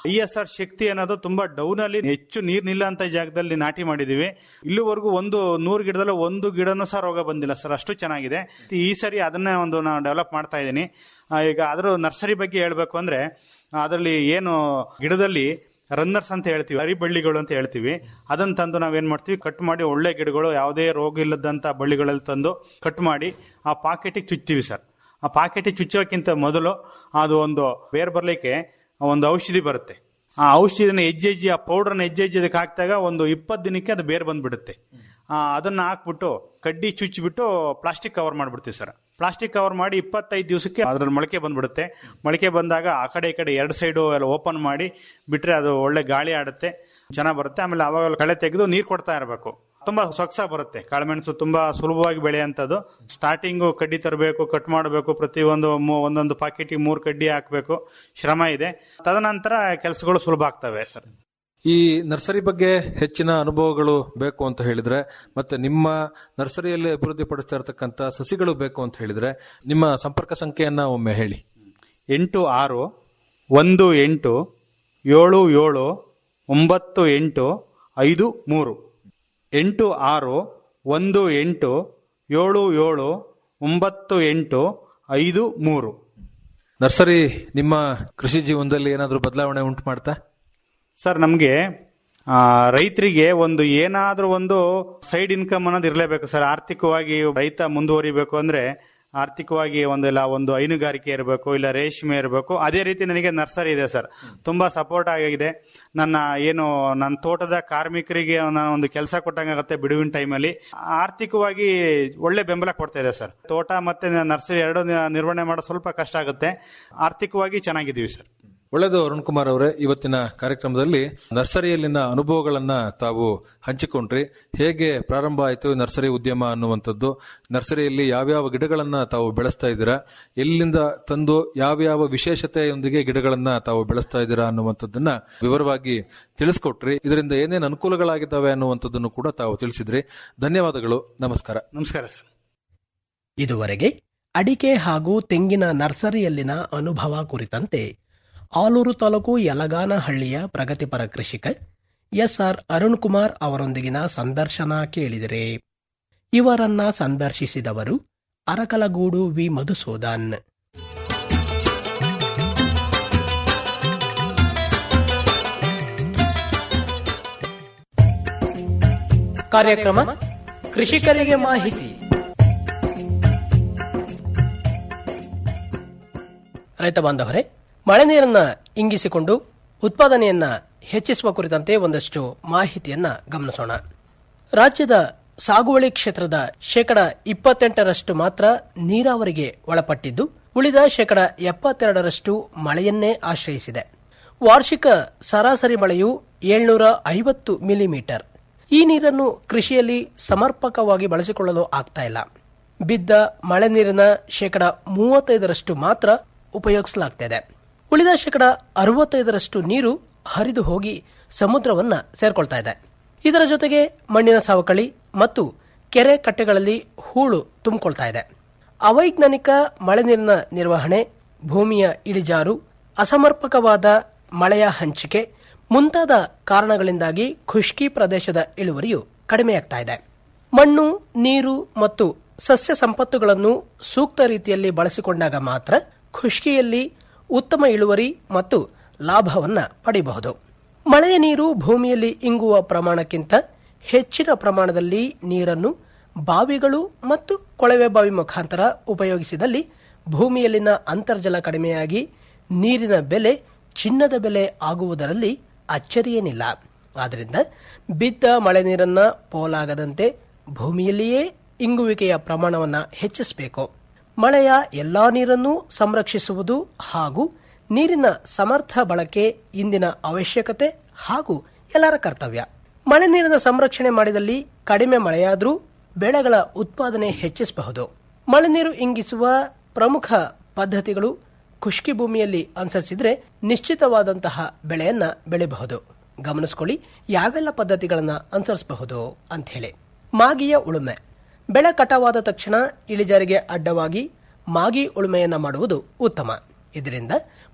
ಇ ಎಸ್ ಆರ್ ಶಕ್ತಿ ಅನ್ನೋದು ತುಂಬಾ ಡೌನ್ ಅಲ್ಲಿ ಹೆಚ್ಚು ನೀರ್ ನಿಲ್ಲಂತ ಜಾಗದಲ್ಲಿ ನಾಟಿ ಮಾಡಿದೀವಿ ಇಲ್ಲಿವರೆಗೂ ಒಂದು ನೂರು ಗಿಡದಲ್ಲಿ ಒಂದು ಗಿಡನೂ ಸಹ ರೋಗ ಬಂದಿಲ್ಲ ಸರ್ ಅಷ್ಟು ಚೆನ್ನಾಗಿದೆ ಈ ಸರಿ ಅದನ್ನೇ ಒಂದು ನಾನು ಡೆವಲಪ್ ಮಾಡ್ತಾ ಇದ್ದೀನಿ ಆ, ಈಗ ಅದ್ರ ನರ್ಸರಿ ಬಗ್ಗೆ ಹೇಳ್ಬೇಕು ಅಂದ್ರೆ ಅದರಲ್ಲಿ ಏನು ಗಿಡದಲ್ಲಿ ರನ್ನರ್ಸ್ ಅಂತ ಹೇಳ್ತೀವಿ ಹರಿಬಳ್ಳಿಗಳು ಅಂತ ಹೇಳ್ತೀವಿ ಅದನ್ನ ತಂದು ನಾವೇನ್ ಮಾಡ್ತೀವಿ ಕಟ್ ಮಾಡಿ ಒಳ್ಳೆ ಗಿಡಗಳು ಯಾವುದೇ ರೋಗ ಇಲ್ಲದಂತ ಬಳ್ಳಿಗಳಲ್ಲಿ ತಂದು ಕಟ್ ಮಾಡಿ ಆ ಪಾಕೆಟಿಗೆ ಚುಚ್ತೀವಿ ಸರ್ ಆ ಪಾಕೆಟಿಗೆ ಚುಚ್ಚೋಕ್ಕಿಂತ ಮೊದಲು ಅದು ಒಂದು ಬೇರ್ ಬರ್ಲಿಕ್ಕೆ ಒಂದು ಔಷಧಿ ಬರುತ್ತೆ ಆ ಔಷಧಿನ ಹೆಜ್ಜೆ ಹೆಜ್ಜೆ ಆ ಪೌಡರ್ನ ಹೆಜ್ಜೆ ಹೆಜ್ಜೆ ಅದಕ್ಕೆ ಹಾಕಿದಾಗ ಒಂದು ಇಪ್ಪತ್ತು ದಿನಕ್ಕೆ ಅದು ಬೇರ್ ಬಂದ್ಬಿಡುತ್ತೆ ಆ, ಅದನ್ನ ಹಾಕ್ಬಿಟ್ಟು ಕಡ್ಡಿ ಚುಚ್ಚಿಬಿಟ್ಟು ಪ್ಲಾಸ್ಟಿಕ್ ಕವರ್ ಮಾಡ್ಬಿಡ್ತೀವಿ ಸರ್ ಪ್ಲಾಸ್ಟಿಕ್ ಕವರ್ ಮಾಡಿ ಇಪ್ಪತ್ತೈದು ದಿವಸಕ್ಕೆ ಅದ್ರಲ್ಲಿ ಮೊಳಕೆ ಬಂದ್ಬಿಡುತ್ತೆ ಮೊಳಕೆ ಬಂದಾಗ ಆ ಕಡೆ ಈ ಕಡೆ ಎರಡು ಸೈಡು ಎಲ್ಲ ಓಪನ್ ಮಾಡಿ ಬಿಟ್ರೆ ಅದು ಒಳ್ಳೆ ಗಾಳಿ ಆಡುತ್ತೆ ಚೆನ್ನಾಗಿ ಬರುತ್ತೆ ಆಮೇಲೆ ಅವಾಗ ಕಳೆ ತೆಗೆದು ನೀರು ಕೊಡ್ತಾ ಇರಬೇಕು ತುಂಬಾ ಸೊಗಸ ಬರುತ್ತೆ ಕಾಳುಮೆಣಸು ತುಂಬಾ ಸುಲಭವಾಗಿ ಬೆಳೆಯುವಂಥದ್ದು ಸ್ಟಾರ್ಟಿಂಗು ಕಡ್ಡಿ ತರಬೇಕು ಕಟ್ ಮಾಡಬೇಕು ಪ್ರತಿ ಒಂದು ಮೂ- ಒಂದೊಂದು ಪಾಕೆಟಿಗೆ ಮೂರು ಕಡ್ಡಿ ಹಾಕಬೇಕು ಶ್ರಮ ಇದೆ ತದನಂತರ ಕೆಲಸಗಳು ಸುಲಭ ಆಗ್ತವೆ ಸರ್ ಈ ನರ್ಸರಿ ಬಗ್ಗೆ ಹೆಚ್ಚಿನ ಅನುಭವಗಳು ಬೇಕು ಅಂತ ಹೇಳಿದ್ರೆ ಮತ್ತೆ ನಿಮ್ಮ ನರ್ಸರಿಯಲ್ಲಿ ಅಭಿವೃದ್ಧಿ ಪಡಿಸ್ತಾ ಇರತಕ್ಕಂತ ಸಸಿಗಳು ಬೇಕು ಅಂತ ಹೇಳಿದ್ರೆ ನಿಮ್ಮ ಸಂಪರ್ಕ ಸಂಖ್ಯೆಯನ್ನ ಒಮ್ಮೆ ಹೇಳಿ ಎಂಟು ಆರು ಒಂದು ಎಂಟು ಏಳು ಏಳು ಒಂಬತ್ತು ಎಂಟು ಐದು ಮೂರು ಎಂಟು ಆರು ಒಂದು ಎಂಟು ಏಳು ಏಳು ಒಂಬತ್ತು ಎಂಟು ಐದು ಮೂರು ನರ್ಸರಿ ನಿಮ್ಮ ಕೃಷಿ ಜೀವನದಲ್ಲಿ ಏನಾದರೂ ಬದಲಾವಣೆ ಉಂಟು ಮಾಡ್ತಾ ಸರ್ ನಮಗೆ ರೈತರಿಗೆ ಒಂದು ಏನಾದ್ರೂ ಒಂದು ಸೈಡ್ ಇನ್ಕಮ್ ಅನ್ನೋದು ಇರಲೇಬೇಕು ಸರ್ ಆರ್ಥಿಕವಾಗಿ ರೈತ ಮುಂದುವರಿಬೇಕು ಅಂದ್ರೆ ಆರ್ಥಿಕವಾಗಿ ಒಂದಿಲ್ಲ ಒಂದು ಹೈನುಗಾರಿಕೆ ಇರಬೇಕು ಇಲ್ಲ ರೇಷ್ಮೆ ಇರಬೇಕು ಅದೇ ರೀತಿ ನನಗೆ ನರ್ಸರಿ ಇದೆ ಸರ್ ತುಂಬಾ ಸಪೋರ್ಟ್ ಆಗಿದೆ ನನ್ನ ಏನು ನನ್ನ ತೋಟದ ಕಾರ್ಮಿಕರಿಗೆ ನಾನು ಒಂದು ಕೆಲಸ ಕೊಟ್ಟಂಗಾಗುತ್ತೆ ಬಿಡುವಿನ ಟೈಮಲ್ಲಿ ಆರ್ಥಿಕವಾಗಿ ಒಳ್ಳೆ ಬೆಂಬಲ ಕೊಡ್ತಾ ಇದೆ ಸರ್ ತೋಟ ಮತ್ತೆ ನರ್ಸರಿ ಎರಡು ನಿರ್ವಹಣೆ ಮಾಡೋದು ಸ್ವಲ್ಪ ಕಷ್ಟ ಆಗುತ್ತೆ ಆರ್ಥಿಕವಾಗಿ ಚೆನ್ನಾಗಿದ್ದೀವಿ ಸರ್ ಒಳ್ಳೆಯದು ಅರುಣ್ ಕುಮಾರ್ ಅವರೇ ಇವತ್ತಿನ ಕಾರ್ಯಕ್ರಮದಲ್ಲಿ ನರ್ಸರಿಯಲ್ಲಿನ ಅನುಭವಗಳನ್ನ ತಾವು ಹಂಚಿಕೊಂಡ್ರಿ ಹೇಗೆ ಪ್ರಾರಂಭ ಆಯಿತು ಈ ನರ್ಸರಿ ಉದ್ಯಮ ಅನ್ನುವಂಥದ್ದು ನರ್ಸರಿಯಲ್ಲಿ ಯಾವ್ಯಾವ ಗಿಡಗಳನ್ನ ತಾವು ಬೆಳೆಸ್ತಾ ಇದ್ದೀರಾ ಎಲ್ಲಿಂದ ತಂದು ಯಾವ್ಯಾವ ವಿಶೇಷತೆಯೊಂದಿಗೆ ಗಿಡಗಳನ್ನ ತಾವು ಬೆಳೆಸ್ತಾ ಇದ್ದೀರಾ ಅನ್ನುವಂಥದ್ದನ್ನ ವಿವರವಾಗಿ ತಿಳಿಸ್ಕೊಟ್ರಿ ಇದರಿಂದ ಏನೇನು ಅನುಕೂಲಗಳಾಗಿದ್ದಾವೆ ಅನ್ನುವಂಥದ್ದನ್ನು ಕೂಡ ತಾವು ತಿಳಿಸಿದ್ರಿ ಧನ್ಯವಾದಗಳು ನಮಸ್ಕಾರ ನಮಸ್ಕಾರ ಸರ್ ಇದುವರೆಗೆ ಅಡಿಕೆ ಹಾಗೂ ತೆಂಗಿನ ನರ್ಸರಿಯಲ್ಲಿನ ಅನುಭವ ಕುರಿತಂತೆ ಆಲೂರು ತಾಲೂಕು ಯಲಗಾನಹಳ್ಳಿಯ ಪ್ರಗತಿಪರ ಕೃಷಿಕ ಎಸ್ಆರ್ ಅರುಣ್ ಕುಮಾರ್ ಅವರೊಂದಿಗಿನ ಸಂದರ್ಶನ ಕೇಳಿದರೆ ಇವರನ್ನ ಸಂದರ್ಶಿಸಿದವರು ಅರಕಲಗೂಡು ವಿ ಮಧುಸೂದನ್ ಕಾರ್ಯಕ್ರಮ ಕೃಷಿಕರಿಗೆ ಮಾಹಿತಿ ರೈತ ಬಾಂಧವರೇ ಮಳೆ ನೀರನ್ನ ಇಂಗಿಸಿಕೊಂಡು ಉತ್ಪಾದನೆಯನ್ನ ಹೆಚ್ಚಿಸುವ ಕುರಿತಂತೆ ಒಂದಷ್ಟು ಮಾಹಿತಿಯನ್ನ ಗಮನಿಸೋಣ ರಾಜ್ಯದ ಸಾಗುವಳಿ ಕ್ಷೇತ್ರದ ಶೇಕಡ ಇಪ್ಪತ್ತೆಂಟರಷ್ಟು ಮಾತ್ರ ನೀರಾವರಿಗೆ ಒಳಪಟ್ಟಿದ್ದು ಉಳಿದ ಶೇಕಡ ಎಪ್ಪತ್ತೆರಡರಷ್ಟು ಮಳೆಯನ್ನೇ ಆಶ್ರಯಿಸಿದೆ ವಾರ್ಷಿಕ ಸರಾಸರಿ ಮಳೆಯು ಏಳ್ನೂರ ಐವತ್ತು ಮಿಲಿಮೀಟರ್ ಈ ನೀರನ್ನು ಕೃಷಿಯಲ್ಲಿ ಸಮರ್ಪಕವಾಗಿ ಬಳಸಿಕೊಳ್ಳಲು ಆಗ್ತಾ ಇಲ್ಲ ಬಿದ್ದ ಮಳೆ ನೀರಿನ ಶೇಕಡ ಮೂವತ್ತೈದರಷ್ಟು ಮಾತ್ರ ಉಪಯೋಗಿಸಲಾಗ್ತಿದೆ ಉಳಿದ ಶೇಕಡ ಅರವತ್ತೈದರಷ್ಟು ನೀರು ಹರಿದು ಹೋಗಿ ಸಮುದ್ರವನ್ನ ಸೇರ್ಕೊಳ್ತಾ ಇದೆ ಇದರ ಜೊತೆಗೆ ಮಣ್ಣಿನ ಸವಕಳಿ ಮತ್ತು ಕೆರೆ ಕಟ್ಟೆಗಳಲ್ಲಿ ಹೂಳು ತುಂಬಿಕೊಳ್ತಾ ಇದೆ ಅವೈಜ್ಞಾನಿಕ ಮಳೆ ನೀರಿನ ನಿರ್ವಹಣೆ ಭೂಮಿಯ ಇಳಿಜಾರು ಅಸಮರ್ಪಕವಾದ ಮಳೆಯ ಹಂಚಿಕೆ ಮುಂತಾದ ಕಾರಣಗಳಿಂದಾಗಿ ಖುಷ್ಕಿ ಪ್ರದೇಶದ ಇಳುವರಿಯು ಕಡಿಮೆಯಾಗ್ತಾ ಇದೆ ಮಣ್ಣು ನೀರು ಮತ್ತು ಸಸ್ಯ ಸಂಪತ್ತುಗಳನ್ನು ಸೂಕ್ತ ರೀತಿಯಲ್ಲಿ ಬಳಸಿಕೊಂಡಾಗ ಮಾತ್ರ ಖುಷ್ಕಿಯಲ್ಲಿ ಉತ್ತಮ ಇಳುವರಿ ಮತ್ತು ಲಾಭವನ್ನ ಪಡೆಯಬಹುದು ಮಳೆಯ ನೀರು ಭೂಮಿಯಲ್ಲಿ ಇಂಗುವ ಪ್ರಮಾಣಕ್ಕಿಂತ ಹೆಚ್ಚಿನ ಪ್ರಮಾಣದಲ್ಲಿ ನೀರನ್ನು ಬಾವಿಗಳು ಮತ್ತು ಕೊಳವೆ ಬಾವಿ ಮುಖಾಂತರ ಉಪಯೋಗಿಸಿದಲ್ಲಿ ಭೂಮಿಯಲ್ಲಿನ ಅಂತರ್ಜಲ ಕಡಿಮೆಯಾಗಿ ನೀರಿನ ಬೆಲೆ ಚಿನ್ನದ ಬೆಲೆ ಆಗುವುದರಲ್ಲಿ ಅಚ್ಚರಿಯೇನಿಲ್ಲ ಆದ್ದರಿಂದ ಬಿದ್ದ ಮಳೆ ನೀರನ್ನ ಪೋಲಾಗದಂತೆ ಭೂಮಿಯಲ್ಲಿಯೇ ಇಂಗುವಿಕೆಯ ಪ್ರಮಾಣವನ್ನು ಹೆಚ್ಚಿಸಬೇಕು ಮಳೆಯ ಎಲ್ಲಾ ನೀರನ್ನು ಸಂರಕ್ಷಿಸುವುದು ಹಾಗೂ ನೀರಿನ ಸಮರ್ಥ ಬಳಕೆ ಇಂದಿನ ಅವಶ್ಯಕತೆ ಹಾಗೂ ಎಲ್ಲರ ಕರ್ತವ್ಯ ಮಳೆ ನೀರಿನ ಸಂರಕ್ಷಣೆ ಮಾಡಿದಲ್ಲಿ ಕಡಿಮೆ ಮಳೆಯಾದರೂ ಬೆಳೆಗಳ ಉತ್ಪಾದನೆ ಹೆಚ್ಚಿಸಬಹುದು ಮಳೆ ನೀರು ಇಂಗಿಸುವ ಪ್ರಮುಖ ಪದ್ಧತಿಗಳು ಖುಷ್ಕಿ ಭೂಮಿಯಲ್ಲಿ ಅನುಸರಿಸಿದ್ರೆ ನಿಶ್ಚಿತವಾದಂತಹ ಬೆಳೆಯನ್ನ ಬೆಳೆಯಬಹುದು ಗಮನಿಸಿಕೊಳ್ಳಿ ಯಾವೆಲ್ಲ ಪದ್ಧತಿಗಳನ್ನ ಅನುಸರಿಸಬಹುದು ಅಂತ ಹೇಳಿ ಮಾಗಿಯ ಉಳುಮೆ ಬೆಳೆ ಕಟಾವಾದ ತಕ್ಷಣ ಇಳಿಜಾರಿಗೆ ಅಡ್ಡವಾಗಿ ಮಾಗಿ ಉಳುಮೆಯನ್ನ ಮಾಡುವುದು ಉತ್ತಮ ಇದರಿಂದ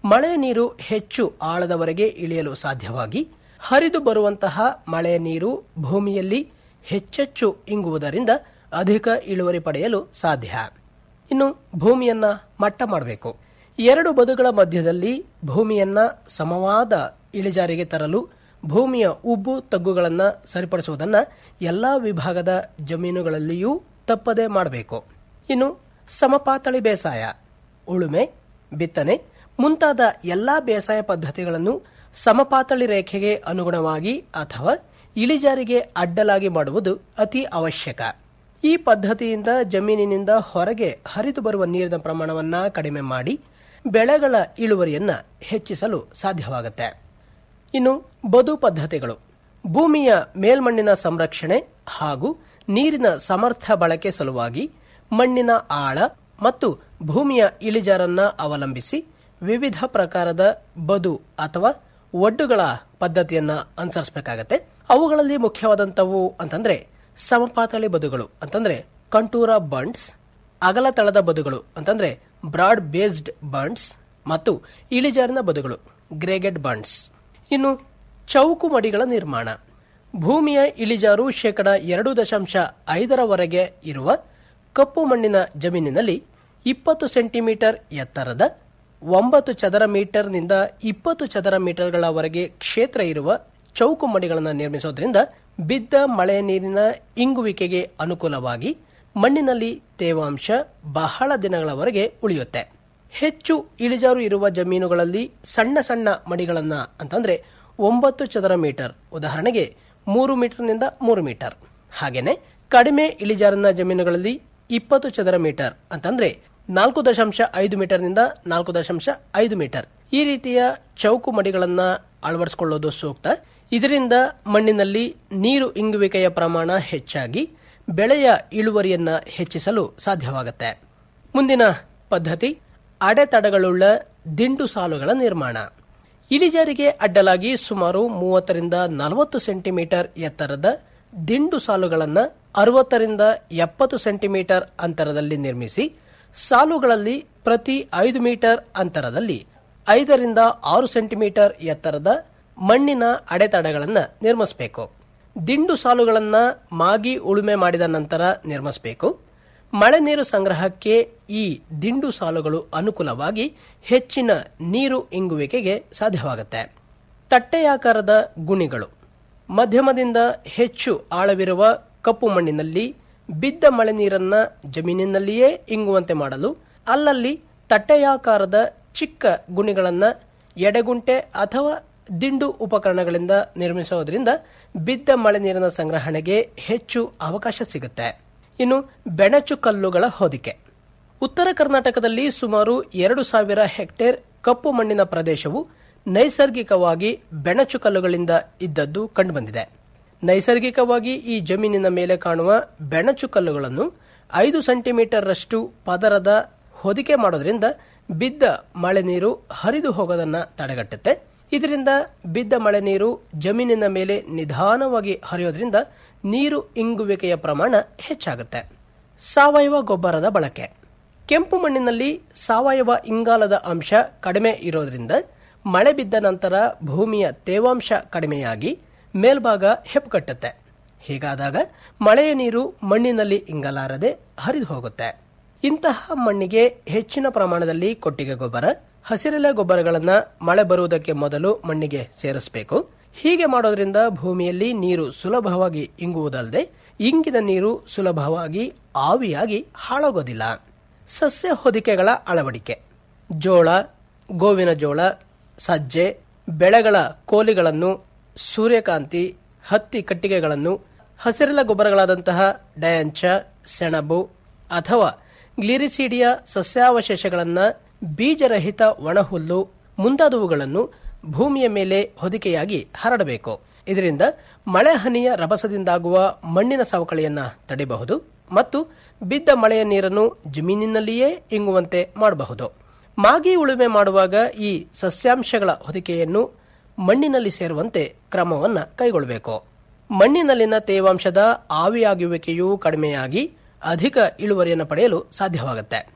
ಮಳೆಯ ನೀರು ಹೆಚ್ಚು ಆಳದವರೆಗೆ ಇಳಿಯಲು ಸಾಧ್ಯವಾಗಿ ಹರಿದು ಬರುವಂತಹ ಮಳೆಯ ನೀರು ಭೂಮಿಯಲ್ಲಿ ಹೆಚ್ಚೆಚ್ಚು ಇಂಗುವುದರಿಂದ ಅಧಿಕ ಇಳುವರಿ ಪಡೆಯಲು ಸಾಧ್ಯ ಇನ್ನು ಭೂಮಿಯನ್ನ ಮಟ್ಟ ಮಾಡಬೇಕು ಎರಡು ಬದುಗಳ ಮಧ್ಯದಲ್ಲಿ ಭೂಮಿಯನ್ನ ಸಮವಾದ ಇಳಿಜಾರಿಗೆ ತರಲು ಭೂಮಿಯ ಉಬ್ಬು ತಗ್ಗುಗಳನ್ನು ಸರಿಪಡಿಸುವುದನ್ನ ಎಲ್ಲಾ ವಿಭಾಗದ ಜಮೀನುಗಳಲ್ಲಿಯೂ ತಪ್ಪದೆ ಮಾಡಬೇಕು ಇನ್ನು ಸಮಪಾತಳಿ ಬೇಸಾಯ ಉಳುಮೆ ಬಿತ್ತನೆ ಮುಂತಾದ ಎಲ್ಲಾ ಬೇಸಾಯ ಪದ್ಧತಿಗಳನ್ನು ಸಮಪಾತಳಿ ರೇಖೆಗೆ ಅನುಗುಣವಾಗಿ ಅಥವಾ ಇಳಿಜಾರಿಗೆ ಅಡ್ಡಲಾಗಿ ಮಾಡುವುದು ಅತಿ ಅವಶ್ಯಕ ಈ ಪದ್ಧತಿಯಿಂದ ಜಮೀನಿನಿಂದ ಹೊರಗೆ ಹರಿದು ಬರುವ ನೀರಿನ ಪ್ರಮಾಣವನ್ನ ಕಡಿಮೆ ಮಾಡಿ ಬೆಳೆಗಳ ಇಳುವರಿಯನ್ನ ಹೆಚ್ಚಿಸಲು ಸಾಧ್ಯವಾಗುತ್ತೆ ಇನ್ನು ಬದು ಪದ್ಧತಿಗಳು ಭೂಮಿಯ ಮೇಲ್ಮಣ್ಣಿನ ಸಂರಕ್ಷಣೆ ಹಾಗೂ ನೀರಿನ ಸಮರ್ಥ ಬಳಕೆ ಸಲುವಾಗಿ ಮಣ್ಣಿನ ಆಳ ಮತ್ತು ಭೂಮಿಯ ಇಳಿಜಾರನ್ನ ಅವಲಂಬಿಸಿ ವಿವಿಧ ಪ್ರಕಾರದ ಬದು ಅಥವಾ ಒಡ್ಡುಗಳ ಪದ್ಧತಿಯನ್ನ ಅನುಸರಿಸಬೇಕಾಗತ್ತೆ ಅವುಗಳಲ್ಲಿ ಮುಖ್ಯವಾದಂತವು ಅಂತಂದ್ರೆ ಸಮಪಾತಳಿ ಬದುಗಳು ಅಂತಂದ್ರೆ ಕಂಟೂರ ಬಂಡ್ಸ್ ಅಗಲ ತಳದ ಬದುಗಳು ಅಂತಂದ್ರೆ ಬ್ರಾಡ್ ಬೇಸ್ಡ್ ಬಂಡ್ಸ್ ಮತ್ತು ಇಳಿಜಾರಿನ ಬದುಗಳು ಗ್ರೇಗೆಡ್ ಬಂಡ್ಸ್ ಇನ್ನು ಚೌಕು ಮಡಿಗಳ ನಿರ್ಮಾಣ ಭೂಮಿಯ ಇಳಿಜಾರು ಶೇಕಡ ಎರಡು ದಶಾಂಶ ಐದರವರೆಗೆ ಇರುವ ಕಪ್ಪು ಮಣ್ಣಿನ ಜಮೀನಿನಲ್ಲಿ ಇಪ್ಪತ್ತು ಸೆಂಟಿಮೀಟರ್ ಎತ್ತರದ ಒಂಬತ್ತು ಚದರ ಮೀಟರ್ನಿಂದ ಇಪ್ಪತ್ತು ಚದರ ಮೀಟರ್ಗಳವರೆಗೆ ಕ್ಷೇತ್ರ ಇರುವ ಚೌಕು ಮಡಿಗಳನ್ನು ನಿರ್ಮಿಸೋದ್ರಿಂದ ಬಿದ್ದ ಮಳೆ ನೀರಿನ ಇಂಗುವಿಕೆಗೆ ಅನುಕೂಲವಾಗಿ ಮಣ್ಣಿನಲ್ಲಿ ತೇವಾಂಶ ಬಹಳ ದಿನಗಳವರೆಗೆ ಉಳಿಯುತ್ತೆ ಹೆಚ್ಚು ಇಳಿಜಾರು ಇರುವ ಜಮೀನುಗಳಲ್ಲಿ ಸಣ್ಣ ಸಣ್ಣ ಮಡಿಗಳನ್ನ ಅಂತಂದ್ರೆ ಒಂಬತ್ತು ಚದರ ಮೀಟರ್ ಉದಾಹರಣೆಗೆ ಮೂರು ಮೀಟರ್ನಿಂದ ಮೂರು ಮೀಟರ್ ಹಾಗೇನೆ ಕಡಿಮೆ ಇಳಿಜಾರಿನ ಜಮೀನುಗಳಲ್ಲಿ ಇಪ್ಪತ್ತು ಚದರ ಮೀಟರ್ ಅಂತಂದ್ರೆ ನಾಲ್ಕು ದಶಾಂಶ ಐದು ಮೀಟರ್ನಿಂದ ನಾಲ್ಕು ದಶಾಂಶ ಐದು ಮೀಟರ್ ಈ ರೀತಿಯ ಚೌಕು ಮಡಿಗಳನ್ನ ಅಳವಡಿಸಿಕೊಳ್ಳೋದು ಸೂಕ್ತ ಇದರಿಂದ ಮಣ್ಣಿನಲ್ಲಿ ನೀರು ಇಂಗುವಿಕೆಯ ಪ್ರಮಾಣ ಹೆಚ್ಚಾಗಿ ಬೆಳೆಯ ಇಳುವರಿಯನ್ನ ಹೆಚ್ಚಿಸಲು ಸಾಧ್ಯವಾಗುತ್ತೆ ಮುಂದಿನ ಪದ್ಧತಿ ಅಡೆತಡೆಗಳುಳ್ಳ ದಿಂಡು ಸಾಲುಗಳ ನಿರ್ಮಾಣ ಇಳಿಜಾರಿಗೆ ಅಡ್ಡಲಾಗಿ ಸುಮಾರು ಮೂವತ್ತರಿಂದ ನಲವತ್ತು ಸೆಂಟಿಮೀಟರ್ ಎತ್ತರದ ದಿಂಡು ಸಾಲುಗಳನ್ನು ಅರವತ್ತರಿಂದ ಎಪ್ಪತ್ತು ಸೆಂಟಿಮೀಟರ್ ಅಂತರದಲ್ಲಿ ನಿರ್ಮಿಸಿ ಸಾಲುಗಳಲ್ಲಿ ಪ್ರತಿ ಐದು ಮೀಟರ್ ಅಂತರದಲ್ಲಿ ಐದರಿಂದ ಆರು ಸೆಂಟಿಮೀಟರ್ ಎತ್ತರದ ಮಣ್ಣಿನ ಅಡೆತಡೆಗಳನ್ನು ನಿರ್ಮಿಸಬೇಕು ದಿಂಡು ಸಾಲುಗಳನ್ನ ಮಾಗಿ ಉಳುಮೆ ಮಾಡಿದ ನಂತರ ನಿರ್ಮಿಸಬೇಕು ಮಳೆ ನೀರು ಸಂಗ್ರಹಕ್ಕೆ ಈ ದಿಂಡು ಸಾಲುಗಳು ಅನುಕೂಲವಾಗಿ ಹೆಚ್ಚಿನ ನೀರು ಇಂಗುವಿಕೆಗೆ ಸಾಧ್ಯವಾಗುತ್ತೆ ತಟ್ಟೆಯಾಕಾರದ ಗುಣಿಗಳು ಮಧ್ಯಮದಿಂದ ಹೆಚ್ಚು ಆಳವಿರುವ ಕಪ್ಪು ಮಣ್ಣಿನಲ್ಲಿ ಬಿದ್ದ ಮಳೆ ನೀರನ್ನ ಜಮೀನಿನಲ್ಲಿಯೇ ಇಂಗುವಂತೆ ಮಾಡಲು ಅಲ್ಲಲ್ಲಿ ತಟ್ಟೆಯಾಕಾರದ ಚಿಕ್ಕ ಗುಣಿಗಳನ್ನ ಎಡೆಗುಂಟೆ ಅಥವಾ ದಿಂಡು ಉಪಕರಣಗಳಿಂದ ನಿರ್ಮಿಸೋದ್ರಿಂದ ಬಿದ್ದ ಮಳೆ ನೀರಿನ ಸಂಗ್ರಹಣೆಗೆ ಹೆಚ್ಚು ಅವಕಾಶ ಸಿಗುತ್ತೆ ಇನ್ನು ಬೆಣಚು ಕಲ್ಲುಗಳ ಹೊದಿಕೆ ಉತ್ತರ ಕರ್ನಾಟಕದಲ್ಲಿ ಸುಮಾರು ಎರಡು ಸಾವಿರ ಹೆಕ್ಟೇರ್ ಕಪ್ಪು ಮಣ್ಣಿನ ಪ್ರದೇಶವು ನೈಸರ್ಗಿಕವಾಗಿ ಬೆಣಚು ಕಲ್ಲುಗಳಿಂದ ಇದ್ದದ್ದು ಕಂಡುಬಂದಿದೆ ನೈಸರ್ಗಿಕವಾಗಿ ಈ ಜಮೀನಿನ ಮೇಲೆ ಕಾಣುವ ಬೆಣಚು ಕಲ್ಲುಗಳನ್ನು ಐದು ಸೆಂಟಿಮೀಟರ್ ರಷ್ಟು ಪದರದ ಹೊದಿಕೆ ಮಾಡೋದ್ರಿಂದ ಬಿದ್ದ ಮಳೆ ನೀರು ಹರಿದು ಹೋಗೋದನ್ನ ತಡೆಗಟ್ಟುತ್ತೆ ಇದರಿಂದ ಬಿದ್ದ ಮಳೆ ನೀರು ಜಮೀನಿನ ಮೇಲೆ ನಿಧಾನವಾಗಿ ಹರಿಯೋದ್ರಿಂದ ನೀರು ಇಂಗುವಿಕೆಯ ಪ್ರಮಾಣ ಹೆಚ್ಚಾಗುತ್ತೆ ಸಾವಯವ ಗೊಬ್ಬರದ ಬಳಕೆ ಕೆಂಪು ಮಣ್ಣಿನಲ್ಲಿ ಸಾವಯವ ಇಂಗಾಲದ ಅಂಶ ಕಡಿಮೆ ಇರೋದ್ರಿಂದ ಮಳೆ ಬಿದ್ದ ನಂತರ ಭೂಮಿಯ ತೇವಾಂಶ ಕಡಿಮೆಯಾಗಿ ಮೇಲ್ಭಾಗ ಹೆಪ್ಪುಗಟ್ಟುತ್ತೆ ಹೀಗಾದಾಗ ಮಳೆಯ ನೀರು ಮಣ್ಣಿನಲ್ಲಿ ಇಂಗಲಾರದೆ ಹರಿದು ಹೋಗುತ್ತೆ ಇಂತಹ ಮಣ್ಣಿಗೆ ಹೆಚ್ಚಿನ ಪ್ರಮಾಣದಲ್ಲಿ ಕೊಟ್ಟಿಗೆ ಗೊಬ್ಬರ ಹಸಿರೆಲೆ ಗೊಬ್ಬರಗಳನ್ನ ಮಳೆ ಬರುವುದಕ್ಕೆ ಮೊದಲು ಮಣ್ಣಿಗೆ ಸೇರಿಸಬೇಕು ಹೀಗೆ ಮಾಡೋದ್ರಿಂದ ಭೂಮಿಯಲ್ಲಿ ನೀರು ಸುಲಭವಾಗಿ ಇಂಗುವುದಲ್ಲದೆ ಇಂಗಿದ ನೀರು ಸುಲಭವಾಗಿ ಆವಿಯಾಗಿ ಹಾಳಾಗೋದಿಲ್ಲ ಸಸ್ಯ ಹೊದಿಕೆಗಳ ಅಳವಡಿಕೆ ಜೋಳ ಗೋವಿನ ಜೋಳ ಸಜ್ಜೆ ಬೆಳೆಗಳ ಕೋಲಿಗಳನ್ನು ಸೂರ್ಯಕಾಂತಿ ಹತ್ತಿ ಕಟ್ಟಿಗೆಗಳನ್ನು ಹಸಿರೆಲೆ ಗೊಬ್ಬರಗಳಾದಂತಹ ಡಯಾಂಚ ಸೆಣಬು ಅಥವಾ ಗ್ಲಿರಿಸಿಡಿಯ ಸಸ್ಯಾವಶೇಷಗಳನ್ನು ಬೀಜರಹಿತ ಒಣಹುಲ್ಲು ಮುಂತಾದವುಗಳನ್ನು ಭೂಮಿಯ ಮೇಲೆ ಹೊದಿಕೆಯಾಗಿ ಹರಡಬೇಕು ಇದರಿಂದ ಮಳೆ ಹನಿಯ ರಭಸದಿಂದಾಗುವ ಮಣ್ಣಿನ ಸವಕಳಿಯನ್ನ ತಡೆಯಬಹುದು ಮತ್ತು ಬಿದ್ದ ಮಳೆಯ ನೀರನ್ನು ಜಮೀನಿನಲ್ಲಿಯೇ ಇಂಗುವಂತೆ ಮಾಡಬಹುದು ಮಾಗಿ ಉಳುಮೆ ಮಾಡುವಾಗ ಈ ಸಸ್ಯಾಂಶಗಳ ಹೊದಿಕೆಯನ್ನು ಮಣ್ಣಿನಲ್ಲಿ ಸೇರುವಂತೆ ಕ್ರಮವನ್ನ ಕೈಗೊಳ್ಳಬೇಕು ಮಣ್ಣಿನಲ್ಲಿನ ತೇವಾಂಶದ ಆವಿಯಾಗುವಿಕೆಯೂ ಕಡಿಮೆಯಾಗಿ ಅಧಿಕ ಇಳುವರಿಯನ್ನು ಪಡೆಯಲು ಸಾಧ್ಯವಾಗುತ್ತೆ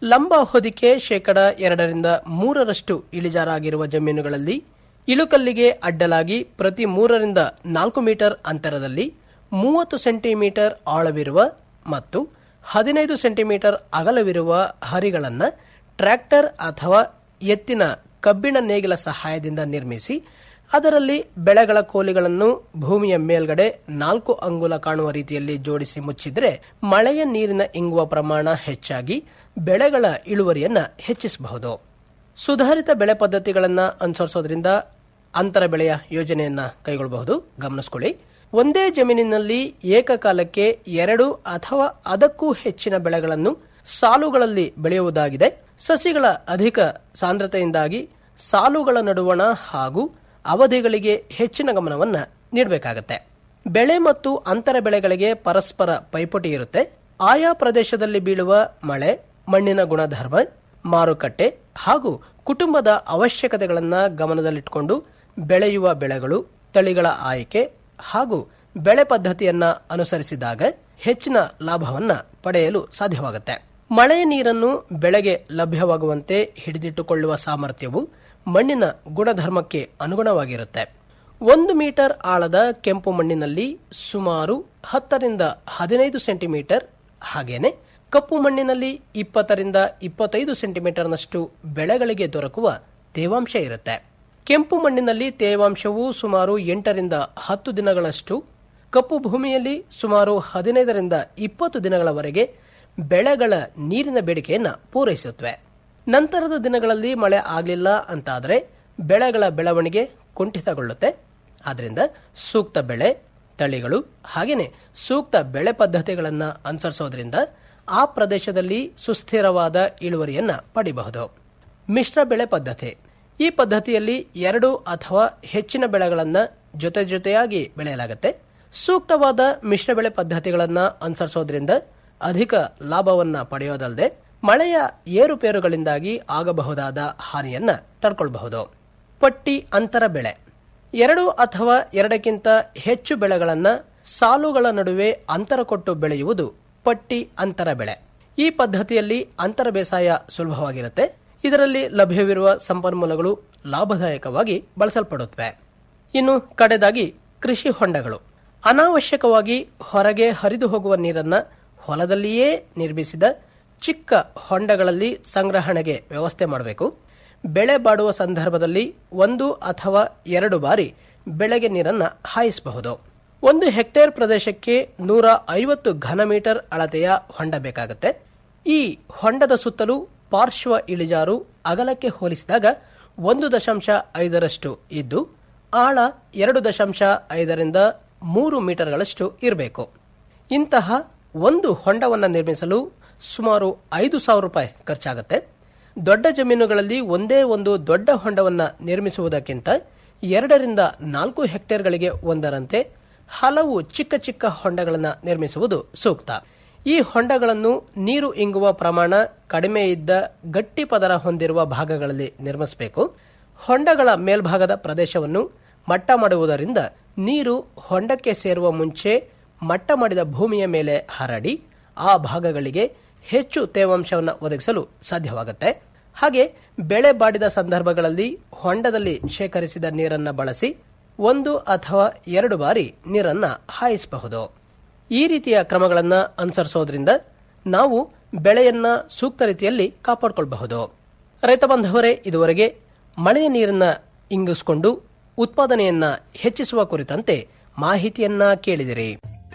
ಲಂಬ ಹೊದಿಕೆ ಶೇಕಡ ಎರಡರಿಂದ ಮೂರರಷ್ಟು ಇಳಿಜಾರಾಗಿರುವ ಜಮೀನುಗಳಲ್ಲಿ ಇಳುಕಲ್ಲಿಗೆ ಅಡ್ಡಲಾಗಿ ಪ್ರತಿ ಮೂರರಿಂದ ನಾಲ್ಕು ಮೀಟರ್ ಅಂತರದಲ್ಲಿ ಮೂವತ್ತು ಸೆಂಟಿಮೀಟರ್ ಆಳವಿರುವ ಮತ್ತು ಹದಿನೈದು ಸೆಂಟಿಮೀಟರ್ ಅಗಲವಿರುವ ಹರಿಗಳನ್ನು ಟ್ರ್ಯಾಕ್ಟರ್ ಅಥವಾ ಎತ್ತಿನ ಕಬ್ಬಿಣ ನೇಗಿಲ ಸಹಾಯದಿಂದ ನಿರ್ಮಿಸಿ ಅದರಲ್ಲಿ ಬೆಳೆಗಳ ಕೋಲಿಗಳನ್ನು ಭೂಮಿಯ ಮೇಲ್ಗಡೆ ನಾಲ್ಕು ಅಂಗುಲ ಕಾಣುವ ರೀತಿಯಲ್ಲಿ ಜೋಡಿಸಿ ಮುಚ್ಚಿದ್ರೆ ಮಳೆಯ ನೀರಿನ ಇಂಗುವ ಪ್ರಮಾಣ ಹೆಚ್ಚಾಗಿ ಬೆಳೆಗಳ ಇಳುವರಿಯನ್ನ ಹೆಚ್ಚಿಸಬಹುದು ಸುಧಾರಿತ ಬೆಳೆ ಪದ್ಧತಿಗಳನ್ನು ಅನುಸರಿಸೋದ್ರಿಂದ ಅಂತರ ಬೆಳೆಯ ಯೋಜನೆಯನ್ನ ಕೈಗೊಳ್ಳಬಹುದು ಗಮನಿಸಿಕೊಳ್ಳಿ ಒಂದೇ ಜಮೀನಿನಲ್ಲಿ ಏಕಕಾಲಕ್ಕೆ ಎರಡು ಅಥವಾ ಅದಕ್ಕೂ ಹೆಚ್ಚಿನ ಬೆಳೆಗಳನ್ನು ಸಾಲುಗಳಲ್ಲಿ ಬೆಳೆಯುವುದಾಗಿದೆ ಸಸಿಗಳ ಅಧಿಕ ಸಾಂದ್ರತೆಯಿಂದಾಗಿ ಸಾಲುಗಳ ನಡುವಣ ಹಾಗೂ ಅವಧಿಗಳಿಗೆ ಹೆಚ್ಚಿನ ಗಮನವನ್ನ ನೀಡಬೇಕಾಗತ್ತೆ ಬೆಳೆ ಮತ್ತು ಅಂತರ ಬೆಳೆಗಳಿಗೆ ಪರಸ್ಪರ ಪೈಪೋಟಿ ಇರುತ್ತೆ ಆಯಾ ಪ್ರದೇಶದಲ್ಲಿ ಬೀಳುವ ಮಳೆ ಮಣ್ಣಿನ ಗುಣಧರ್ಮ ಮಾರುಕಟ್ಟೆ ಹಾಗೂ ಕುಟುಂಬದ ಅವಶ್ಯಕತೆಗಳನ್ನ ಗಮನದಲ್ಲಿಟ್ಟುಕೊಂಡು ಬೆಳೆಯುವ ಬೆಳೆಗಳು ತಳಿಗಳ ಆಯ್ಕೆ ಹಾಗೂ ಬೆಳೆ ಪದ್ಧತಿಯನ್ನ ಅನುಸರಿಸಿದಾಗ ಹೆಚ್ಚಿನ ಲಾಭವನ್ನ ಪಡೆಯಲು ಸಾಧ್ಯವಾಗುತ್ತೆ ಮಳೆಯ ನೀರನ್ನು ಬೆಳೆಗೆ ಲಭ್ಯವಾಗುವಂತೆ ಹಿಡಿದಿಟ್ಟುಕೊಳ್ಳುವ ಸಾಮರ್ಥ್ಯವು ಮಣ್ಣಿನ ಗುಣಧರ್ಮಕ್ಕೆ ಅನುಗುಣವಾಗಿರುತ್ತೆ ಒಂದು ಮೀಟರ್ ಆಳದ ಕೆಂಪು ಮಣ್ಣಿನಲ್ಲಿ ಸುಮಾರು ಹತ್ತರಿಂದ ಹದಿನೈದು ಸೆಂಟಿಮೀಟರ್ ಹಾಗೇನೆ ಕಪ್ಪು ಮಣ್ಣಿನಲ್ಲಿ ಇಪ್ಪತ್ತರಿಂದ ಇಪ್ಪತ್ತೈದು ಸೆಂಟಿಮೀಟರ್ನಷ್ಟು ಬೆಳೆಗಳಿಗೆ ದೊರಕುವ ತೇವಾಂಶ ಇರುತ್ತೆ ಕೆಂಪು ಮಣ್ಣಿನಲ್ಲಿ ತೇವಾಂಶವು ಸುಮಾರು ಎಂಟರಿಂದ ಹತ್ತು ದಿನಗಳಷ್ಟು ಕಪ್ಪು ಭೂಮಿಯಲ್ಲಿ ಸುಮಾರು ಹದಿನೈದರಿಂದ ಇಪ್ಪತ್ತು ದಿನಗಳವರೆಗೆ ಬೆಳೆಗಳ ನೀರಿನ ಬೇಡಿಕೆಯನ್ನ ಪೂರೈಸುತ್ತವೆ ನಂತರದ ದಿನಗಳಲ್ಲಿ ಮಳೆ ಆಗಲಿಲ್ಲ ಅಂತಾದರೆ ಬೆಳೆಗಳ ಬೆಳವಣಿಗೆ ಕುಂಠಿತಗೊಳ್ಳುತ್ತೆ ಆದ್ದರಿಂದ ಸೂಕ್ತ ಬೆಳೆ ತಳಿಗಳು ಹಾಗೆಯೇ ಸೂಕ್ತ ಬೆಳೆ ಪದ್ಧತಿಗಳನ್ನು ಅನುಸರಿಸೋದ್ರಿಂದ ಆ ಪ್ರದೇಶದಲ್ಲಿ ಸುಸ್ಥಿರವಾದ ಇಳುವರಿಯನ್ನ ಪಡಿಬಹುದು ಮಿಶ್ರ ಬೆಳೆ ಪದ್ಧತಿ ಈ ಪದ್ಧತಿಯಲ್ಲಿ ಎರಡು ಅಥವಾ ಹೆಚ್ಚಿನ ಬೆಳೆಗಳನ್ನು ಜೊತೆ ಜೊತೆಯಾಗಿ ಬೆಳೆಯಲಾಗುತ್ತೆ ಸೂಕ್ತವಾದ ಮಿಶ್ರ ಬೆಳೆ ಪದ್ಧತಿಗಳನ್ನು ಅನುಸರಿಸೋದ್ರಿಂದ ಅಧಿಕ ಲಾಭವನ್ನ ಪಡೆಯೋದಲ್ಲದೆ ಮಳೆಯ ಏರುಪೇರುಗಳಿಂದಾಗಿ ಆಗಬಹುದಾದ ಹಾನಿಯನ್ನ ತಡ್ಕೊಳ್ಬಹುದು ಪಟ್ಟಿ ಅಂತರ ಬೆಳೆ ಎರಡು ಅಥವಾ ಎರಡಕ್ಕಿಂತ ಹೆಚ್ಚು ಬೆಳೆಗಳನ್ನ ಸಾಲುಗಳ ನಡುವೆ ಅಂತರ ಕೊಟ್ಟು ಬೆಳೆಯುವುದು ಪಟ್ಟಿ ಅಂತರ ಬೆಳೆ ಈ ಪದ್ಧತಿಯಲ್ಲಿ ಅಂತರ ಬೇಸಾಯ ಸುಲಭವಾಗಿರುತ್ತೆ ಇದರಲ್ಲಿ ಲಭ್ಯವಿರುವ ಸಂಪನ್ಮೂಲಗಳು ಲಾಭದಾಯಕವಾಗಿ ಬಳಸಲ್ಪಡುತ್ತವೆ ಇನ್ನು ಕಡೆದಾಗಿ ಕೃಷಿ ಹೊಂಡಗಳು ಅನಾವಶ್ಯಕವಾಗಿ ಹೊರಗೆ ಹರಿದು ಹೋಗುವ ನೀರನ್ನ ಹೊಲದಲ್ಲಿಯೇ ನಿರ್ಮಿಸಿದ ಚಿಕ್ಕ ಹೊಂಡಗಳಲ್ಲಿ ಸಂಗ್ರಹಣೆಗೆ ವ್ಯವಸ್ಥೆ ಮಾಡಬೇಕು ಬೆಳೆ ಬಾಡುವ ಸಂದರ್ಭದಲ್ಲಿ ಒಂದು ಅಥವಾ ಎರಡು ಬಾರಿ ಬೆಳೆಗೆ ನೀರನ್ನ ಹಾಯಿಸಬಹುದು ಒಂದು ಹೆಕ್ಟೇರ್ ಪ್ರದೇಶಕ್ಕೆ ನೂರ ಐವತ್ತು ಘನ ಮೀಟರ್ ಅಳತೆಯ ಹೊಂಡ ಬೇಕಾಗುತ್ತೆ ಈ ಹೊಂಡದ ಸುತ್ತಲೂ ಪಾರ್ಶ್ವ ಇಳಿಜಾರು ಅಗಲಕ್ಕೆ ಹೋಲಿಸಿದಾಗ ಒಂದು ದಶಾಂಶ ಐದರಷ್ಟು ಇದ್ದು ಆಳ ಎರಡು ದಶಾಂಶ ಐದರಿಂದ ಮೂರು ಮೀಟರ್ಗಳಷ್ಟು ಇರಬೇಕು ಇಂತಹ ಒಂದು ಹೊಂಡವನ್ನು ನಿರ್ಮಿಸಲು ಸುಮಾರು ಐದು ಸಾವಿರ ರೂಪಾಯಿ ಖರ್ಚಾಗುತ್ತೆ ದೊಡ್ಡ ಜಮೀನುಗಳಲ್ಲಿ ಒಂದೇ ಒಂದು ದೊಡ್ಡ ಹೊಂಡವನ್ನು ನಿರ್ಮಿಸುವುದಕ್ಕಿಂತ ಎರಡರಿಂದ ನಾಲ್ಕು ಹೆಕ್ಟೇರ್ಗಳಿಗೆ ಒಂದರಂತೆ ಹಲವು ಚಿಕ್ಕ ಚಿಕ್ಕ ಹೊಂಡಗಳನ್ನು ನಿರ್ಮಿಸುವುದು ಸೂಕ್ತ ಈ ಹೊಂಡಗಳನ್ನು ನೀರು ಇಂಗುವ ಪ್ರಮಾಣ ಕಡಿಮೆ ಇದ್ದ ಗಟ್ಟಿ ಪದರ ಹೊಂದಿರುವ ಭಾಗಗಳಲ್ಲಿ ನಿರ್ಮಿಸಬೇಕು ಹೊಂಡಗಳ ಮೇಲ್ಭಾಗದ ಪ್ರದೇಶವನ್ನು ಮಟ್ಟ ಮಾಡುವುದರಿಂದ ನೀರು ಹೊಂಡಕ್ಕೆ ಸೇರುವ ಮುಂಚೆ ಮಟ್ಟ ಮಾಡಿದ ಭೂಮಿಯ ಮೇಲೆ ಹರಡಿ ಆ ಭಾಗಗಳಿಗೆ ಹೆಚ್ಚು ತೇವಾಂಶವನ್ನು ಒದಗಿಸಲು ಸಾಧ್ಯವಾಗುತ್ತೆ ಹಾಗೆ ಬೆಳೆ ಬಾಡಿದ ಸಂದರ್ಭಗಳಲ್ಲಿ ಹೊಂಡದಲ್ಲಿ ಶೇಖರಿಸಿದ ನೀರನ್ನ ಬಳಸಿ ಒಂದು ಅಥವಾ ಎರಡು ಬಾರಿ ನೀರನ್ನ ಹಾಯಿಸಬಹುದು ಈ ರೀತಿಯ ಕ್ರಮಗಳನ್ನು ಅನುಸರಿಸೋದ್ರಿಂದ ನಾವು ಬೆಳೆಯನ್ನ ಸೂಕ್ತ ರೀತಿಯಲ್ಲಿ ಕಾಪಾಡಿಕೊಳ್ಳಬಹುದು ರೈತ ಬಾಂಧವರೇ ಇದುವರೆಗೆ ಮಳೆಯ ನೀರನ್ನ ಇಂಗಿಸಿಕೊಂಡು ಉತ್ಪಾದನೆಯನ್ನ ಹೆಚ್ಚಿಸುವ ಕುರಿತಂತೆ ಮಾಹಿತಿಯನ್ನ ಕೇಳಿದಿರಿ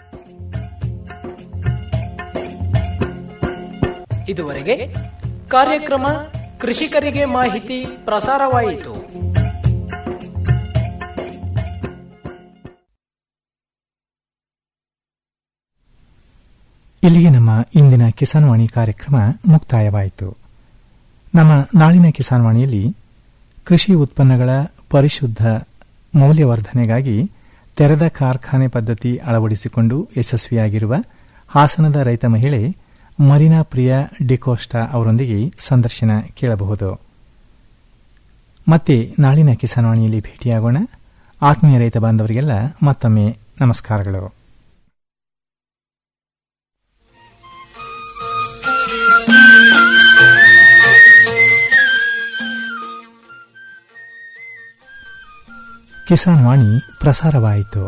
ಇದುವರೆಗೆ ಕಾರ್ಯಕ್ರಮ ಕೃಷಿಕರಿಗೆ ಮಾಹಿತಿ ಪ್ರಸಾರವಾಯಿತು ಇಲ್ಲಿಗೆ ನಮ್ಮ ಇಂದಿನ ಕಿಸಾನ್ ವಾಣಿ ಕಾರ್ಯಕ್ರಮ ಮುಕ್ತಾಯವಾಯಿತು ನಮ್ಮ ನಾಳಿನ ಕಿಸಾನ್ ವಾಣಿಯಲ್ಲಿ ಕೃಷಿ ಉತ್ಪನ್ನಗಳ ಪರಿಶುದ್ಧ ಮೌಲ್ಯವರ್ಧನೆಗಾಗಿ ತೆರೆದ ಕಾರ್ಖಾನೆ ಪದ್ಧತಿ ಅಳವಡಿಸಿಕೊಂಡು ಯಶಸ್ವಿಯಾಗಿರುವ ಹಾಸನದ ರೈತ ಮಹಿಳೆ ಮರೀನಾ ಪ್ರಿಯಾ ಡಿಕೋಸ್ಟಾ ಅವರೊಂದಿಗೆ ಸಂದರ್ಶನ ಕೇಳಬಹುದು ಮತ್ತೆ ನಾಳಿನ ಕಿಸಾನ್ ವಾಣಿಯಲ್ಲಿ ಭೇಟಿಯಾಗೋಣ ಆತ್ಮೀಯ ರೈತ ಬಾಂಧವರಿಗೆಲ್ಲ ಮತ್ತೊಮ್ಮೆ ನಮಸ್ಕಾರಗಳು ಕಿಸಾನ್ ವಾಣಿ ಪ್ರಸಾರವಾಯಿತು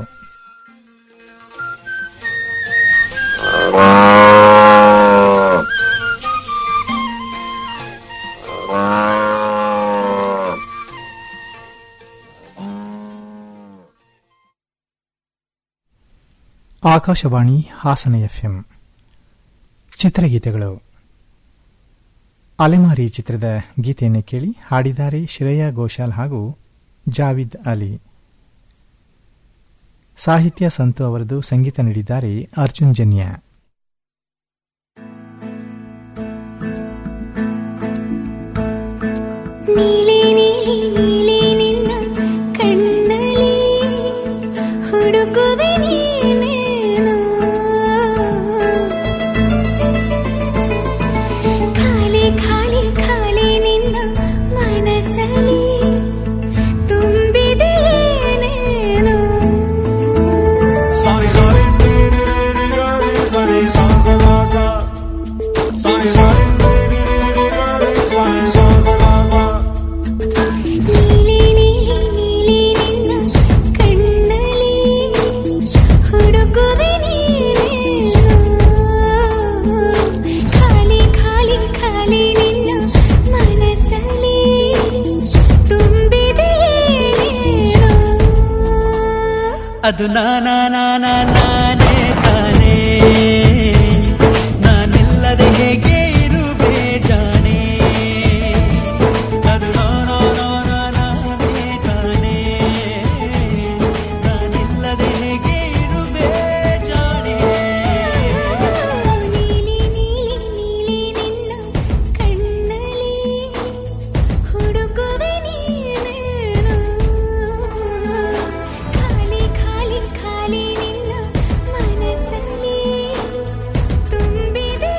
ಆಕಾಶವಾಣಿ ಹಾಸನ ಎಫ್ಎಂ ಚಿತ್ರಗೀತೆಗಳು ಅಲೆಮಾರಿ ಚಿತ್ರದ ಗೀತೆಯನ್ನು ಕೇಳಿ ಹಾಡಿದ್ದಾರೆ ಶ್ರೇಯಾ ಘೋಷಾಲ್ ಹಾಗೂ ಜಾವಿದ್ ಅಲಿ ಸಾಹಿತ್ಯ ಸಂತು ಅವರದು ಸಂಗೀತ ನೀಡಿದ್ದಾರೆ ಅರ್ಜುನ್ ಜನ್ಯ ನೀಲಿ ನೀಲಿ ನೀಲಿ ನಿನ್ನ ಕಣ್ಣಲ್ಲಿ ಹುಡುಕುವೆ ನೀನೇನು ಖಾಲಿ ಖಾಲಿ ಖಾಲಿ ನಿನ್ನ ಮನಸ್ಸಲ್ಲಿ ತುಂಬಿದೆ ಏನೇನು Sorry, sorry, sorry, sorry, sorry, sorry, sorry, sorry, ನೀಲಿ ನೀಲಿ ನೀಲಿ ನಿನ್ನ ಕಣ್ಣಲ್ಲಿ ಹುಡುಕುವೆ ನೀನೇನು ಖಾಲಿ ಖಾಲಿ ಖಾಲಿ ನಿನ್ನ ಮನಸ್ಸಲ್ಲಿ ತುಂಬಿದೆ ಏನೇನು ಅದು ನಾನಾ ನಾನಾ ನಾನೇ ತಾನೇ ನಾನಿಲ್ಲದೆ ಹೇಗೆ ಇರುವೆ ಜಾಣೆ ಅದು ನಾನಾ ನಾನಾ ನಾನೇ ತಾನೇ ನಾನಿಲ್ಲದೆ ಹೇಗೆ ಇರುವೆ ಜಾಣೆ ನೀಲಿ ನೀಲಿ ನೀಲಿ ನಿನ್ನ ಕಣ್ಣಲ್ಲಿ ಹುಡುಕುವೆ ನೀನೇನು ಖಾಲಿ ಖಾಲಿ ಖಾಲಿ ನಿನ್ನ ಮನಸ್ಸಲ್ಲಿ ತುಂಬಿದೆ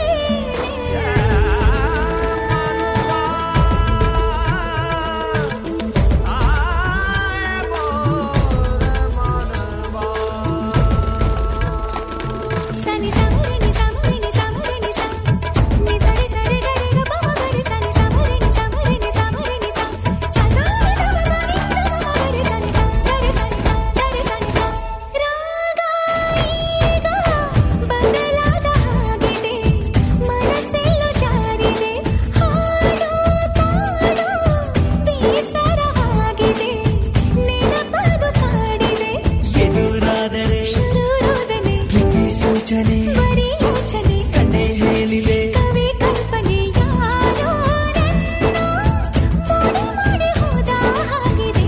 ಸನಿ ಸಮರಣಿ ಸಮರಣಿ ಸಮರಣಿ ಸ ನಿ ಸರಿ ಸರಿ ಗರಿ ಗ ಪ ಮ ಗರಿ ಸನಿ ಸಮರಣಿ ಸಮರಣಿ ಸಮರಣಿ ಸ ಸ ಸ ನಿ ಸ ಮ ಗರಿ ಸನಿ ಸ ಗರಿ ಸನಿ ಸ ಗರಿ ಸನಿ ಸ ರಾಗ ಈಗ ಬದಲಾದ ಹಾಗಿದೆ ಮನಸ್ಸೆಲ್ಲೋ ಜಾರಿದೆ ಹಾಡು ತಾಡು ಬೇಸರವಾಗಿದೆ ನೆನಪದು ಕಾಡಿದೆ ಎದುರಾದರೆ ಶುರುರೋದನೆ ಪ್ರೀತಿ ಸೂಚನೆ ಬರೀ ಯೋಚನೆ ಕಣ್ಣೆ ಹೇಳಿದೆ ಕವಿ ಕಲ್ಪನೆ ಯಾರೋ ನನ್ನ ಮೋಡಿ ಮಾಡಿ ಹೋದ ಹಾಗಿದೆ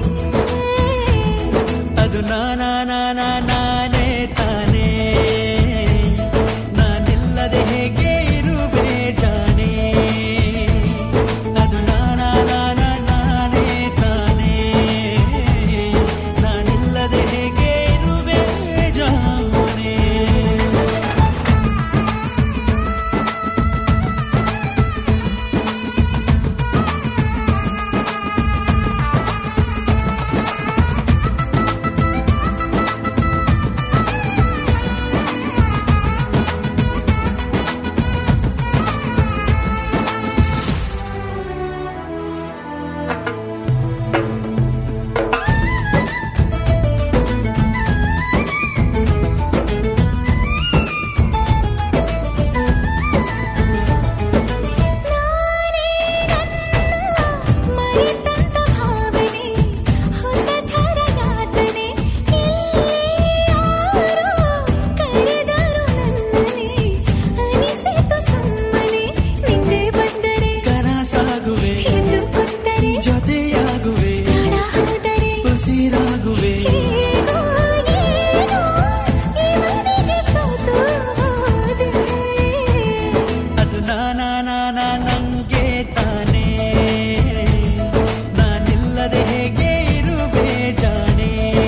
ಅದು ನಾನಾ ನಾನಾ ನಾನೇ ತಾನೇ ನಾನಿಲ್ಲದೆ ಹೇಗೆ ಇರುವೆ ಜಾಣೆ ಅದು ನಾನಾ ನಾನಾ ನಾನೇ ತಾನೇ ನಾನಿಲ್ಲದೆ ಹೇಗೆ ಇರುವೆ ಜಾಣೆ ಮರೆತಂತ ಭಾವನೆ ಹೊಸ ಥರ ಯಾತನೆ ಇಲ್ಲಿ ಯಾರೋ ಕರೆದರು ನನ್ನನೆ ಅನಿಸಿತು ಸುಮ್ಮನೆ ನಿಂದೆ ಬಂದರೆ ಕನಸಾಗುವೆ ಎಂದು ಕುತ್ತರೆ ಜೊತೆಯಾಗುವೆ ಪ್ರಾಣ ಹೋದರೆ ಉಸಿರಾಗುವೆ ಹೇಗೋ ಏನೋ ಇವನಿಗೆ ಸೋತು ಹೋದೆ ಅದು ನಾನಾ ನಾನಾ ನಂಗೆ ತಾನೇ ನಾನಿಲ್ಲದೆ ಹೇಗೆ ಇರುವೆ ಜಾಣೆ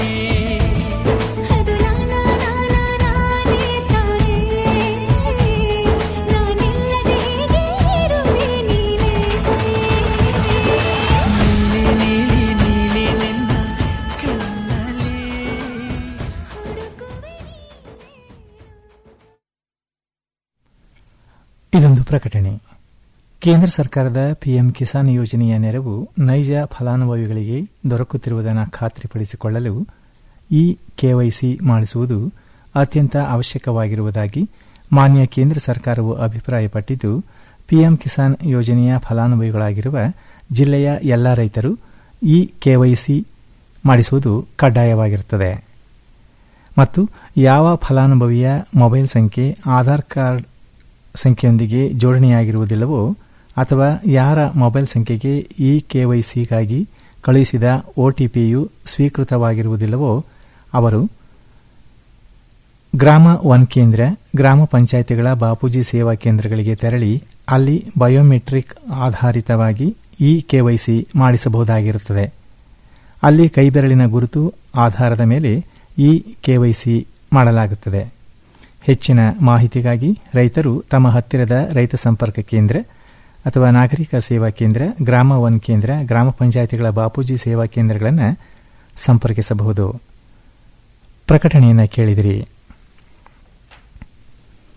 ಅದು ನಾನಾ ನಾನಾ ನಾನೇ ತಾನೇ ನಾನಿಲ್ಲದೆ ಹೇಗೆ ಇರುವೆ ನೀನೇ ನೀಲಿ ನೀಲಿ ನೀಲಿ ನಿನ್ನ ಕಣ್ಣಲ್ಲಿ ಹುಡುಕುವೆ ಇದೊಂದು ಪ್ರಕಟಣೆ ಕೇಂದ್ರ ಸರ್ಕಾರದ ಪಿಎಂ ಕಿಸಾನ್ ಯೋಜನೆಯ ನೆರವು ನೈಜ ಫಲಾನುಭವಿಗಳಿಗೆ ದೊರಕುತ್ತಿರುವುದನ್ನು ಖಾತ್ರಿಪಡಿಸಿಕೊಳ್ಳಲು ಈ ಕೆವೈಸಿ ಮಾಡಿಸುವುದು ಅತ್ಯಂತ ಅವಶ್ಯಕವಾಗಿರುವುದಾಗಿ ಮಾನ್ಯ ಕೇಂದ್ರ ಸರ್ಕಾರವು ಅಭಿಪ್ರಾಯಪಟ್ಟಿದ್ದು ಪಿಎಂ ಕಿಸಾನ್ ಯೋಜನೆಯ ಫಲಾನುಭವಿಗಳಾಗಿರುವ ಜಿಲ್ಲೆಯ ಎಲ್ಲ ರೈತರು ಈ ಕೆವೈಸಿ ಮಾಡಿಸುವುದು ಕಡ್ಡಾಯವಾಗಿರುತ್ತದೆ ಮತ್ತು ಯಾವ ಫಲಾನುಭವಿಯ ಮೊಬೈಲ್ ಸಂಖ್ಯೆ ಆಧಾರ್ ಕಾರ್ಡ್ ಸಂಖ್ಯೆಯೊಂದಿಗೆ ಜೋಡಣೆಯಾಗಿರುವುದಿಲ್ಲವೋ ಅಥವಾ ಯಾರ ಮೊಬೈಲ್ ಸಂಖ್ಯೆಗೆ ಈ ಕೆವೈಸಿಗಾಗಿ ಕಳುಹಿಸಿದ ಒಟಿಪಿಯು ಸ್ವೀಕೃತವಾಗಿರುವುದಿಲ್ಲವೋ ಅವರು ಗ್ರಾಮ ಒನ್ ಕೇಂದ್ರ ಗ್ರಾಮ ಪಂಚಾಯಿತಿಗಳ ಬಾಪೂಜಿ ಸೇವಾ ಕೇಂದ್ರಗಳಿಗೆ ತೆರಳಿ ಅಲ್ಲಿ ಬಯೋಮೆಟ್ರಿಕ್ ಆಧಾರಿತವಾಗಿ ಈ ಕೆವೈಸಿ ಮಾಡಿಸಬಹುದಾಗಿರುತ್ತದೆ ಅಲ್ಲಿ ಕೈಬೆರಳಿನ ಗುರುತು ಆಧಾರದ ಮೇಲೆ ಈ ಕೆವೈಸಿ ಮಾಡಲಾಗುತ್ತದೆ ಹೆಚ್ಚಿನ ಮಾಹಿತಿಗಾಗಿ ರೈತರು ತಮ್ಮ ಹತ್ತಿರದ ರೈತ ಸಂಪರ್ಕ ಕೇಂದ್ರ ಅಥವಾ ನಾಗರಿಕ ಸೇವಾ ಕೇಂದ್ರ ಗ್ರಾಮ ಒನ್ ಕೇಂದ್ರ ಗ್ರಾಮ ಪಂಚಾಯಿತಿಗಳ ಬಾಪೂಜಿ ಸೇವಾ ಕೇಂದ್ರಗಳನ್ನು ಸಂಪರ್ಕಿಸಬಹುದು ಪ್ರಕಟಣೆಯನ್ನು ಕೇಳಿದಿರಿ